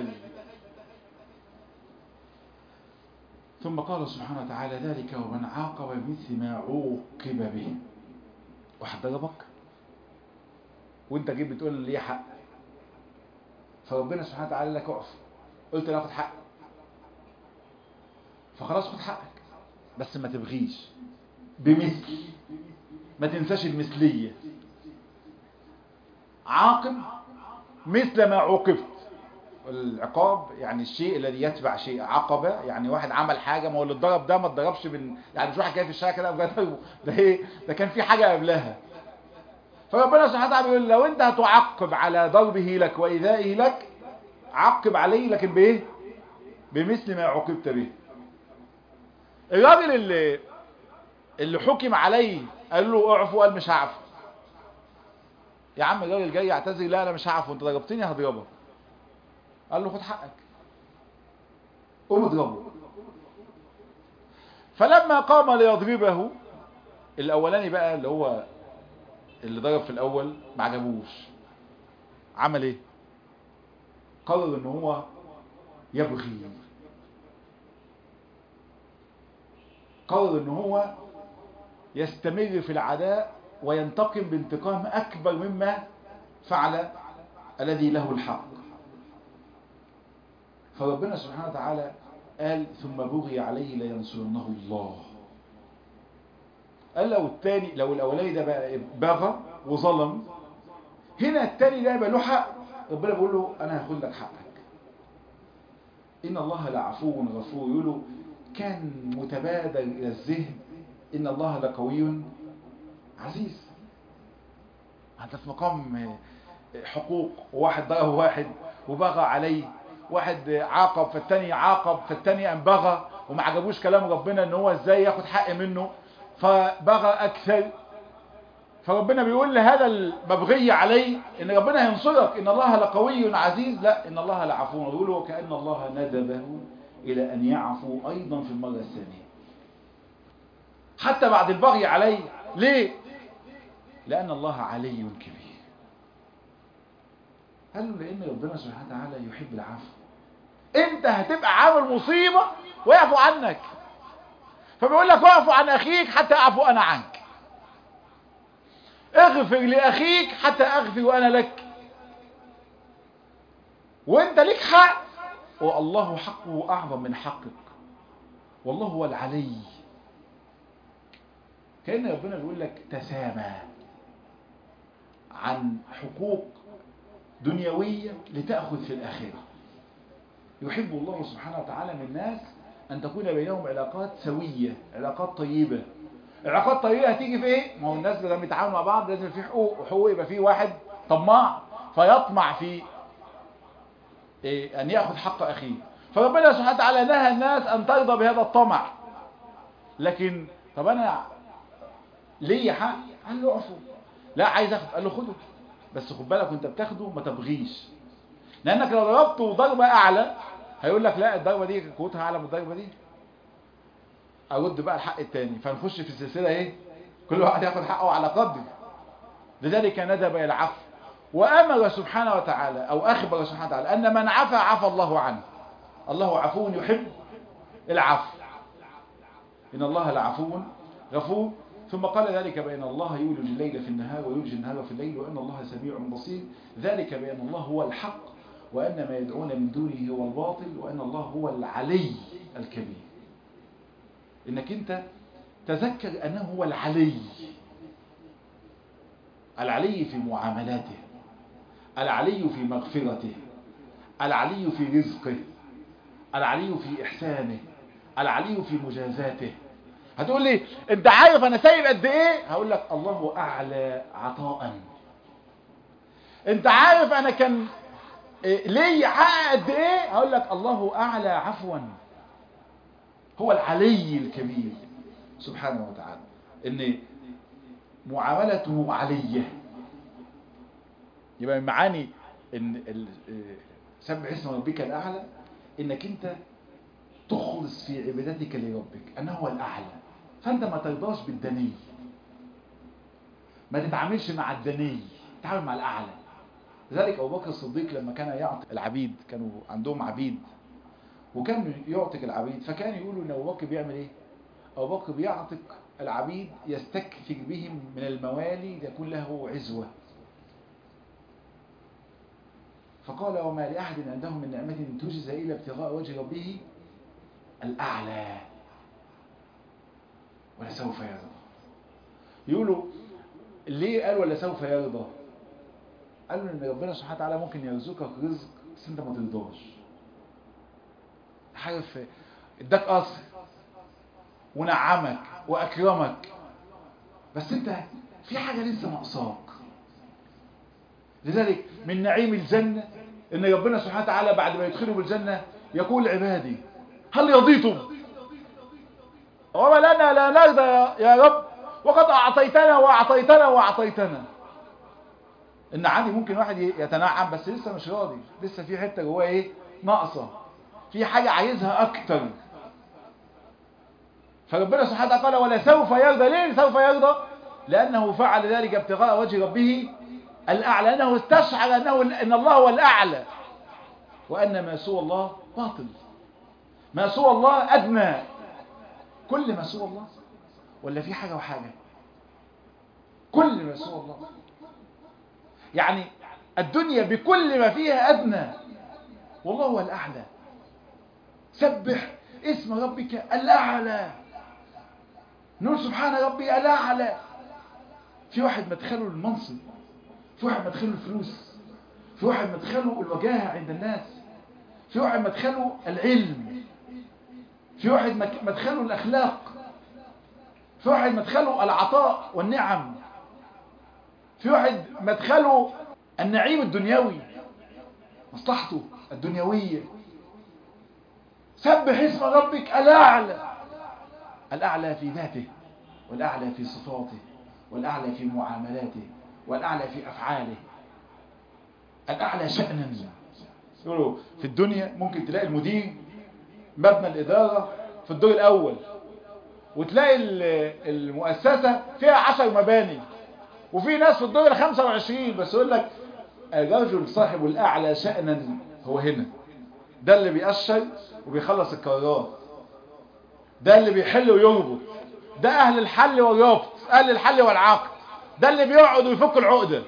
ثم قال سبحانه وتعالى ذلك ومن عاقب بمثل ما عوقب به واحد ضربك وانت جيت بتقول لي حق فربنا سبحانه وتعالى لك اقف قلت له اخد حق فخلاص خد حقك بس ما تبغيش بمثل ما تنساش المثلية عاقب مثل ما عوقبت العقاب يعني الشيء الذي يتبع شيء عقبة يعني واحد عمل حاجة ما هو اللي اتضرب ده ما اتضربش بن... يعني مش واحد جاي في الشارع كده وجاي ده ايه ده كان في حاجة قبلها فربنا سبحانه وتعالى بيقول لو انت هتعقب على ضربه لك وايذائه لك عقب عليه لكن بايه بمثل ما عوقبت به الراجل اللي اللي حكم عليه قال له اعفو قال مش هعفو يا عم الراجل جاي يعتذر لا انا مش هعفو انت ضربتني هضربك قال له خد حقك قوم اضربه فلما قام ليضربه الاولاني بقى اللي هو اللي ضرب في الاول ما عجبوش عمل ايه قرر ان هو يبغي قرر ان هو يستمر في العداء وينتقم بانتقام اكبر مما فعل الذي له الحق فربنا سبحانه وتعالى قال ثم بغي عليه لينصرنه الله قال لو التاني لو الاولاني ده بقى بغى وظلم هنا التاني ده يبقى له حق ربنا بيقول له انا هاخد لك حقك ان الله لعفو غفور يقول له كان متبادر الى الذهن ان الله لقوي عزيز انت في مقام حقوق وواحد ضرب واحد وبغى عليه واحد عاقب فالتاني عاقب فالتاني ان بغى وما عجبوش كلام ربنا ان هو ازاي ياخد حق منه فبغى اكثر فربنا بيقول لهذا المبغي عليه ان ربنا هينصرك ان الله لقوي عزيز لا ان الله لعفو يقول وكأن الله ندبه الى ان يعفو ايضا في المرة الثانية حتى بعد البغي عليه ليه لان الله علي كبير قال له لان ربنا سبحانه وتعالى يحب العفو انت هتبقى عامل مصيبة ويعفو عنك فبيقول لك اعفو عن اخيك حتى اعفو انا عنك اغفر لاخيك حتى اغفر انا لك وانت ليك حق والله حقه اعظم من حقك والله هو العلي كأن ربنا بيقول لك تسامى عن حقوق دنيوية لتأخذ في الآخرة يحب الله سبحانه وتعالى من الناس أن تكون بينهم علاقات سوية علاقات طيبة علاقات طيبة هتيجي في ايه؟ ما هو الناس لما يتعاونوا مع بعض لازم في حقوق وحقوق يبقى في واحد طماع فيطمع في إيه أن يأخذ حق أخيه فربنا سبحانه وتعالى نهى الناس أن ترضى بهذا الطمع لكن طب أنا ليه حق؟ قال له اعفو لا عايز اخد قال له خده بس خد بالك وانت بتاخده ما تبغيش لانك لو ضربته ضربه اعلى هيقول لك لا الضربه دي قوتها اعلى من الضربه دي ارد بقى الحق التاني فنخش في السلسله ايه كل واحد ياخد حقه على قدر لذلك ندب الى العفو وامر سبحانه وتعالى او اخبر سبحانه وتعالى ان من عفى عفى الله عنه الله عفو يحب العفو ان الله لعفو غفور ثم قال ذلك بأن الله يولج الليل في النهار ويولج النهار في الليل وأن الله سميع بصير ذلك بأن الله هو الحق وأن ما يدعون من دونه هو الباطل وأن الله هو العلي الكبير إنك أنت تذكر أنه هو العلي العلي في معاملاته العلي في مغفرته العلي في رزقه العلي في إحسانه العلي في مجازاته هتقول لي انت عارف انا سايب قد ايه هقول لك الله اعلى عطاء انت عارف انا كان إيه ليه حقق قد ايه هقول لك الله اعلى عفوا هو العلي الكبير سبحانه وتعالى ان معاملته عليه يبقى من معاني ان سبح اسم ربك الاعلى انك انت تخلص في عبادتك لربك انه هو الاعلى فانت ما ترضاش بالدني ما تتعاملش مع الدني تتعامل مع الاعلى لذلك ابو بكر الصديق لما كان يعطي العبيد كانوا عندهم عبيد وكان يعتق العبيد فكان يقولوا ان ابو بكر بيعمل ايه ابو بكر بيعتق العبيد يستكثر بهم من الموالي ليكون له عزوه فقال وما لأحد عندهم من نعمة تجزى إلا ابتغاء وجه ربه الأعلى ولسوف يرضى يقولوا ليه قال ولا سوف يرضى قالوا ان ربنا سبحانه وتعالى ممكن يرزقك رزق بس انت ما ترضاش عارف اداك قصر ونعمك واكرمك بس انت في حاجه لسه ناقصاك لذلك من نعيم الجنه ان ربنا سبحانه وتعالى بعد ما يدخلوا بالجنه يقول لعبادي هل يرضيتم وما لنا لا نرضى يا رب وقد اعطيتنا واعطيتنا واعطيتنا ان عادي ممكن واحد يتنعم بس لسه مش راضي لسه في حته جواه ايه ناقصه في حاجه عايزها اكتر فربنا سبحانه وتعالى قال ولا سوف يرضى ليه سوف يرضى لانه فعل ذلك ابتغاء وجه ربه الاعلى انه استشعر انه ان الله هو الاعلى وان ما سوى الله باطل ما سوى الله ادنى كل ما سوى الله ولا في حاجه وحاجه كل ما سوى الله يعني الدنيا بكل ما فيها أدنى والله هو الأعلى سبح اسم ربك الأعلى نقول سبحان ربي الأعلى في واحد مدخله المنصب في واحد مدخله الفلوس في واحد مدخله الوجاهة عند الناس في واحد مدخله العلم في واحد مدخله الأخلاق في واحد مدخله العطاء والنعم في واحد مدخله النعيم الدنيوي مصلحته الدنيوية سبح اسم ربك الأعلى الأعلى في ذاته والأعلى في صفاته والأعلى في معاملاته والأعلى في أفعاله الأعلى شأنا يقولوا في الدنيا ممكن تلاقي المدير مبنى الإدارة في الدور الأول وتلاقي المؤسسة فيها عشر مباني وفي ناس في الدور ال 25 بس يقول لك الرجل صاحب الأعلى شأنا هو هنا ده اللي بيأشر وبيخلص القرارات ده اللي بيحل ويربط ده أهل الحل والربط أهل الحل والعقد ده اللي بيقعد ويفك العقدة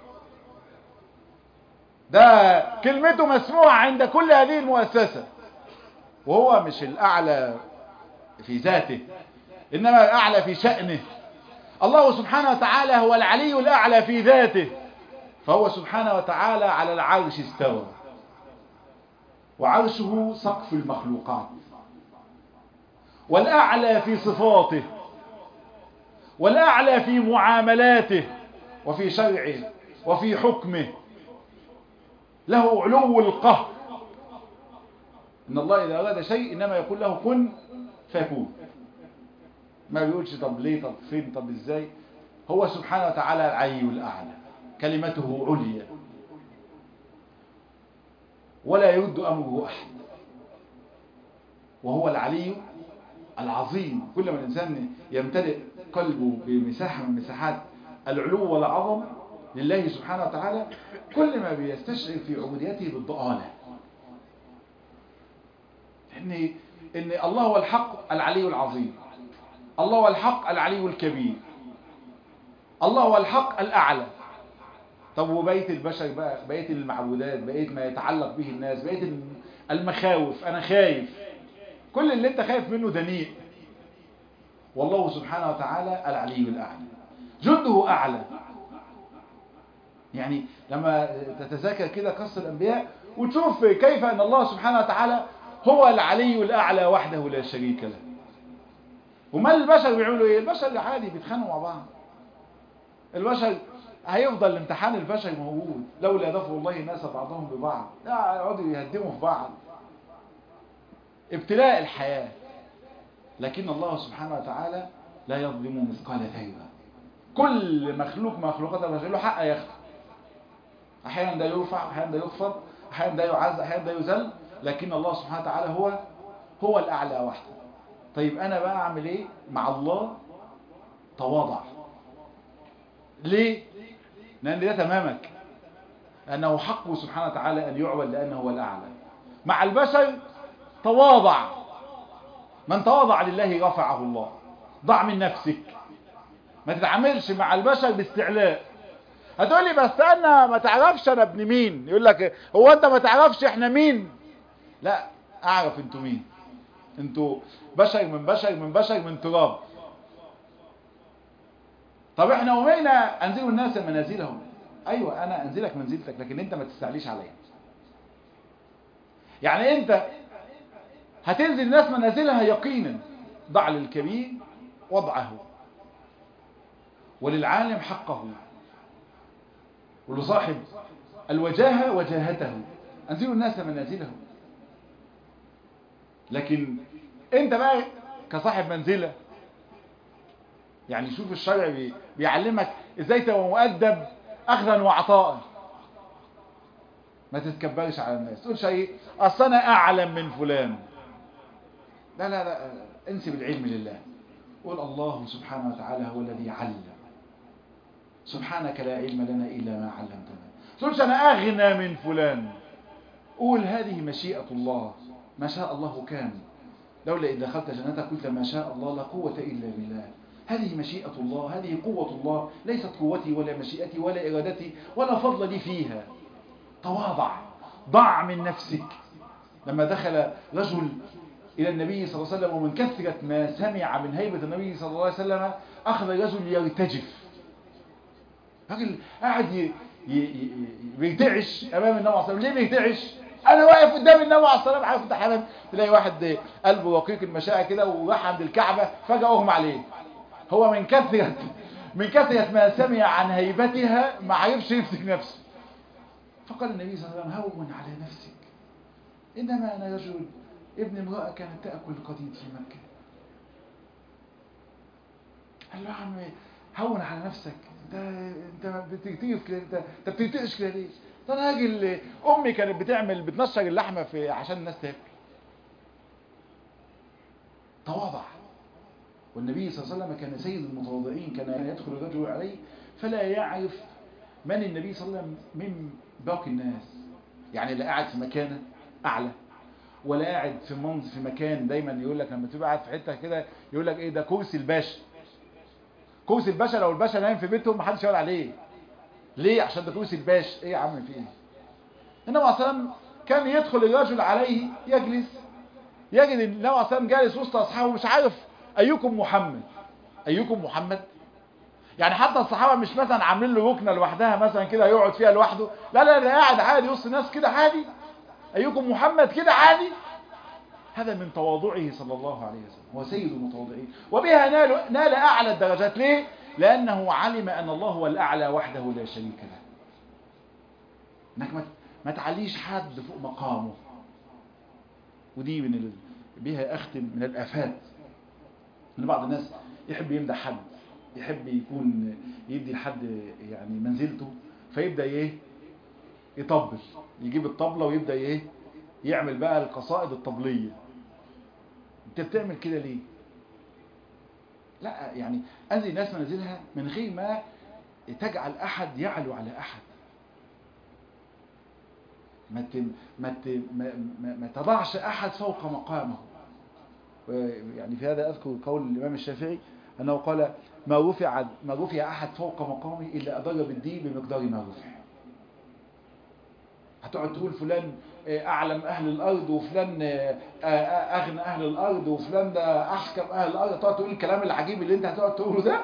ده كلمته مسموعة عند كل هذه المؤسسة وهو مش الأعلى في ذاته إنما الأعلى في شأنه الله سبحانه وتعالى هو العلي الأعلى في ذاته فهو سبحانه وتعالى على العرش استوى وعرشه سقف المخلوقات والأعلى في صفاته والأعلى في معاملاته وفي شرعه وفي حكمه له علو القهر إن الله إذا أراد شيء إنما يقول له كن فيكون ما بيقولش طب ليه طب فين طب ازاي هو سبحانه وتعالى العلي الأعلى كلمته عليا ولا يرد أمره أحد وهو العلي العظيم كل ما الإنسان يمتلئ قلبه بمساحة من مساحات العلو والعظم لله سبحانه وتعالى كل ما بيستشعر في عبوديته بالضآلة إن, إن الله هو الحق العلي العظيم الله هو الحق العلي الكبير الله هو الحق الأعلى طب وبقية البشر بقى بقية المعبودات بقية ما يتعلق به الناس بقية المخاوف أنا خايف كل اللي انت خايف منه دنيء والله سبحانه وتعالى العلي الأعلى جنده أعلى يعني لما تتذاكر كده قصة الأنبياء وتشوف كيف أن الله سبحانه وتعالى هو العلي الأعلى وحده لا شريك له وما البشر بيعملوا ايه البشر عادي بيتخانقوا مع بعض البشر هيفضل الامتحان البشري موجود لولا دفع الله الناس بعضهم ببعض لا يقعدوا يهدموا في بعض ابتلاء الحياة لكن الله سبحانه وتعالى لا يظلم مثقال ذرة كل مخلوق مخلوقات البشر له حق ياخده احيانا ده يرفع احيانا ده يخفض احيانا ده يعز احيانا ده يذل لكن الله سبحانه وتعالى هو هو الاعلى وحده طيب انا بقى اعمل ايه مع الله تواضع ليه لان ده تمامك انه حقه سبحانه وتعالى ان يعبد لانه هو الاعلى مع البشر تواضع من تواضع لله رفعه الله ضع من نفسك ما تتعاملش مع البشر باستعلاء هتقول لي بس انا ما تعرفش انا ابن مين يقول لك هو انت ما تعرفش احنا مين لا اعرف انتوا مين انتوا بشر من بشر من بشر من تراب طب احنا ومينا انزلوا الناس منازلهم ايوه انا انزلك منزلتك لكن انت ما تستعليش عليا يعني انت هتنزل الناس منازلها يقينا ضع للكبير وضعه وللعالم حقه ولصاحب الوجاهة وجاهته انزلوا الناس منازلهم لكن انت بقى كصاحب منزلة يعني شوف الشرع بي بيعلمك ازاي تبقى مؤدب اخذا وعطاء ما تتكبرش على الناس تقولش ايه اصل انا اعلم من فلان لا لا لا انسب العلم لله قول الله سبحانه وتعالى هو الذي علم سبحانك لا علم لنا الا ما علمتنا تقولش انا اغنى من فلان قول هذه مشيئة الله ما شاء الله كان لولا إذا دخلت جنتك قلت ما شاء الله لا قوة إلا بالله هذه مشيئة الله هذه قوة الله ليست قوتي ولا مشيئتي ولا إرادتي ولا فضل لي فيها تواضع ضع من نفسك لما دخل رجل إلى النبي صلى الله عليه وسلم ومن كثرة ما سمع من هيبة النبي صلى الله عليه وسلم أخذ الرجل يرتجف راجل قاعد بيرتعش أمام النبي صلى الله عليه وسلم ليه بيرتعش؟ انا واقف قدام النبي عليه الصلاه والسلام عارف انت احيانا تلاقي واحد قلبه رقيق المشاعر كده وراح عند الكعبه فجاه اغمى عليه هو من كثره من كثره ما سمع عن هيبتها ما عرفش يمسك نفسه فقال النبي صلى الله عليه وسلم هون على نفسك انما انا رجل ابن امراه كانت تاكل القديد في مكه قال له يا عم هون على نفسك انت انت بتكتيف كده انت انت بتنتقش كده ليه ده انا راجل امي كانت بتعمل بتنشر اللحمه في عشان الناس تاكل تواضع والنبي صلى الله عليه وسلم كان سيد المتواضعين كان يدخل الرجل عليه فلا يعرف من النبي صلى الله عليه وسلم من باقي الناس يعني لا قاعد في مكانه اعلى ولا قاعد في منصب في مكان دايما يقول لك لما تبقى قاعد في حته كده يقول لك ايه ده كرسي الباشا كرسي الباشا لو الباشا نايم في بيتهم محدش يقعد عليه ليه عشان ده كرسي الباش ايه يا عم في ايه النبي عليه الصلاه كان يدخل الرجل عليه يجلس يجد النبي عليه الصلاه جالس وسط اصحابه مش عارف ايكم محمد ايكم محمد يعني حتى الصحابه مش مثلا عاملين له ركنه لوحدها مثلا كده يقعد فيها لوحده لا لا ده قاعد عادي وسط الناس كده عادي ايكم محمد كده عادي هذا من تواضعه صلى الله عليه وسلم هو سيد المتواضعين وبها نال, نال اعلى الدرجات ليه لأنه علم أن الله هو الأعلى وحده لا شريك له انك ما تعليش حد فوق مقامه ودي من ال... بها أختم من الآفات ان بعض الناس يحب يمدح حد يحب يكون يدي لحد يعني منزلته فيبدأ ايه يطبل يجيب الطبلة ويبدأ ايه يعمل بقى القصائد الطبلية انت بتعمل كده ليه لا يعني أنزل الناس منازلها من غير ما تجعل أحد يعلو على أحد ما ما ما, ما تضعش أحد فوق مقامه يعني في هذا أذكر قول الإمام الشافعي أنه قال ما رفع ما رفع أحد فوق مقامه إلا أضر بالدين بمقدار ما رفع هتقعد تقول فلان أعلم أهل الأرض وفلان أغنى أهل الأرض وفلان ده أحكم أهل الأرض تقعد تقول الكلام العجيب اللي أنت هتقعد تقوله ده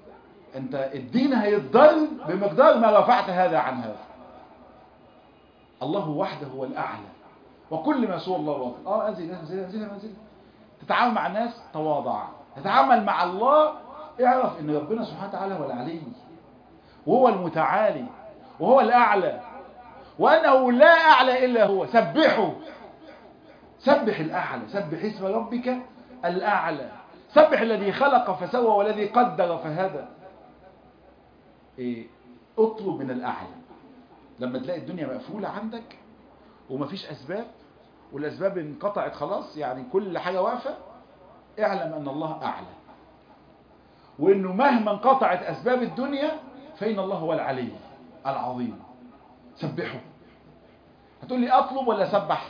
أنت الدين هيتضر بمقدار ما رفعت هذا عن هذا الله وحده هو الأعلى وكل ما سوى الله باطل اه انزل انزل انزل انزل تتعامل مع الناس تواضع تتعامل مع الله اعرف ان ربنا سبحانه وتعالى هو العلي وهو المتعالي وهو الأعلى وأنه لا أعلى إلا هو سبحه سبح الأعلى سبح اسم ربك الأعلى سبح الذي خلق فسوى والذي قدر فهدى إيه؟ اطلب من الأعلى لما تلاقي الدنيا مقفولة عندك ومفيش أسباب والأسباب انقطعت خلاص يعني كل حاجة واقفة اعلم أن الله أعلى وأنه مهما انقطعت أسباب الدنيا فإن الله هو العلي العظيم سبحه هتقول لي أطلب ولا سبح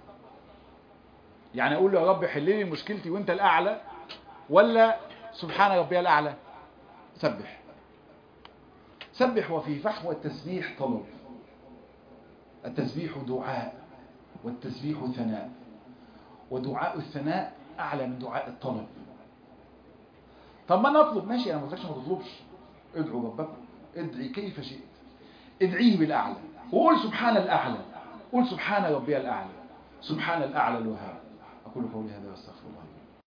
يعني أقول له يا رب حل لي مشكلتي وأنت الأعلى ولا سبحان ربي الأعلى سبح سبح وفي فحوى التسبيح طلب التسبيح دعاء والتسبيح ثناء ودعاء الثناء أعلى من دعاء الطلب طب ما نطلب ماشي أنا ما قلتلكش ما تطلبش ادعوا ربكم ادعي كيف شئت ادعيه بالأعلى وقول سبحان الأعلى قول سبحان ربي الأعلى سبحان الأعلى الوهاب أقول قولي هذا واستغفر الله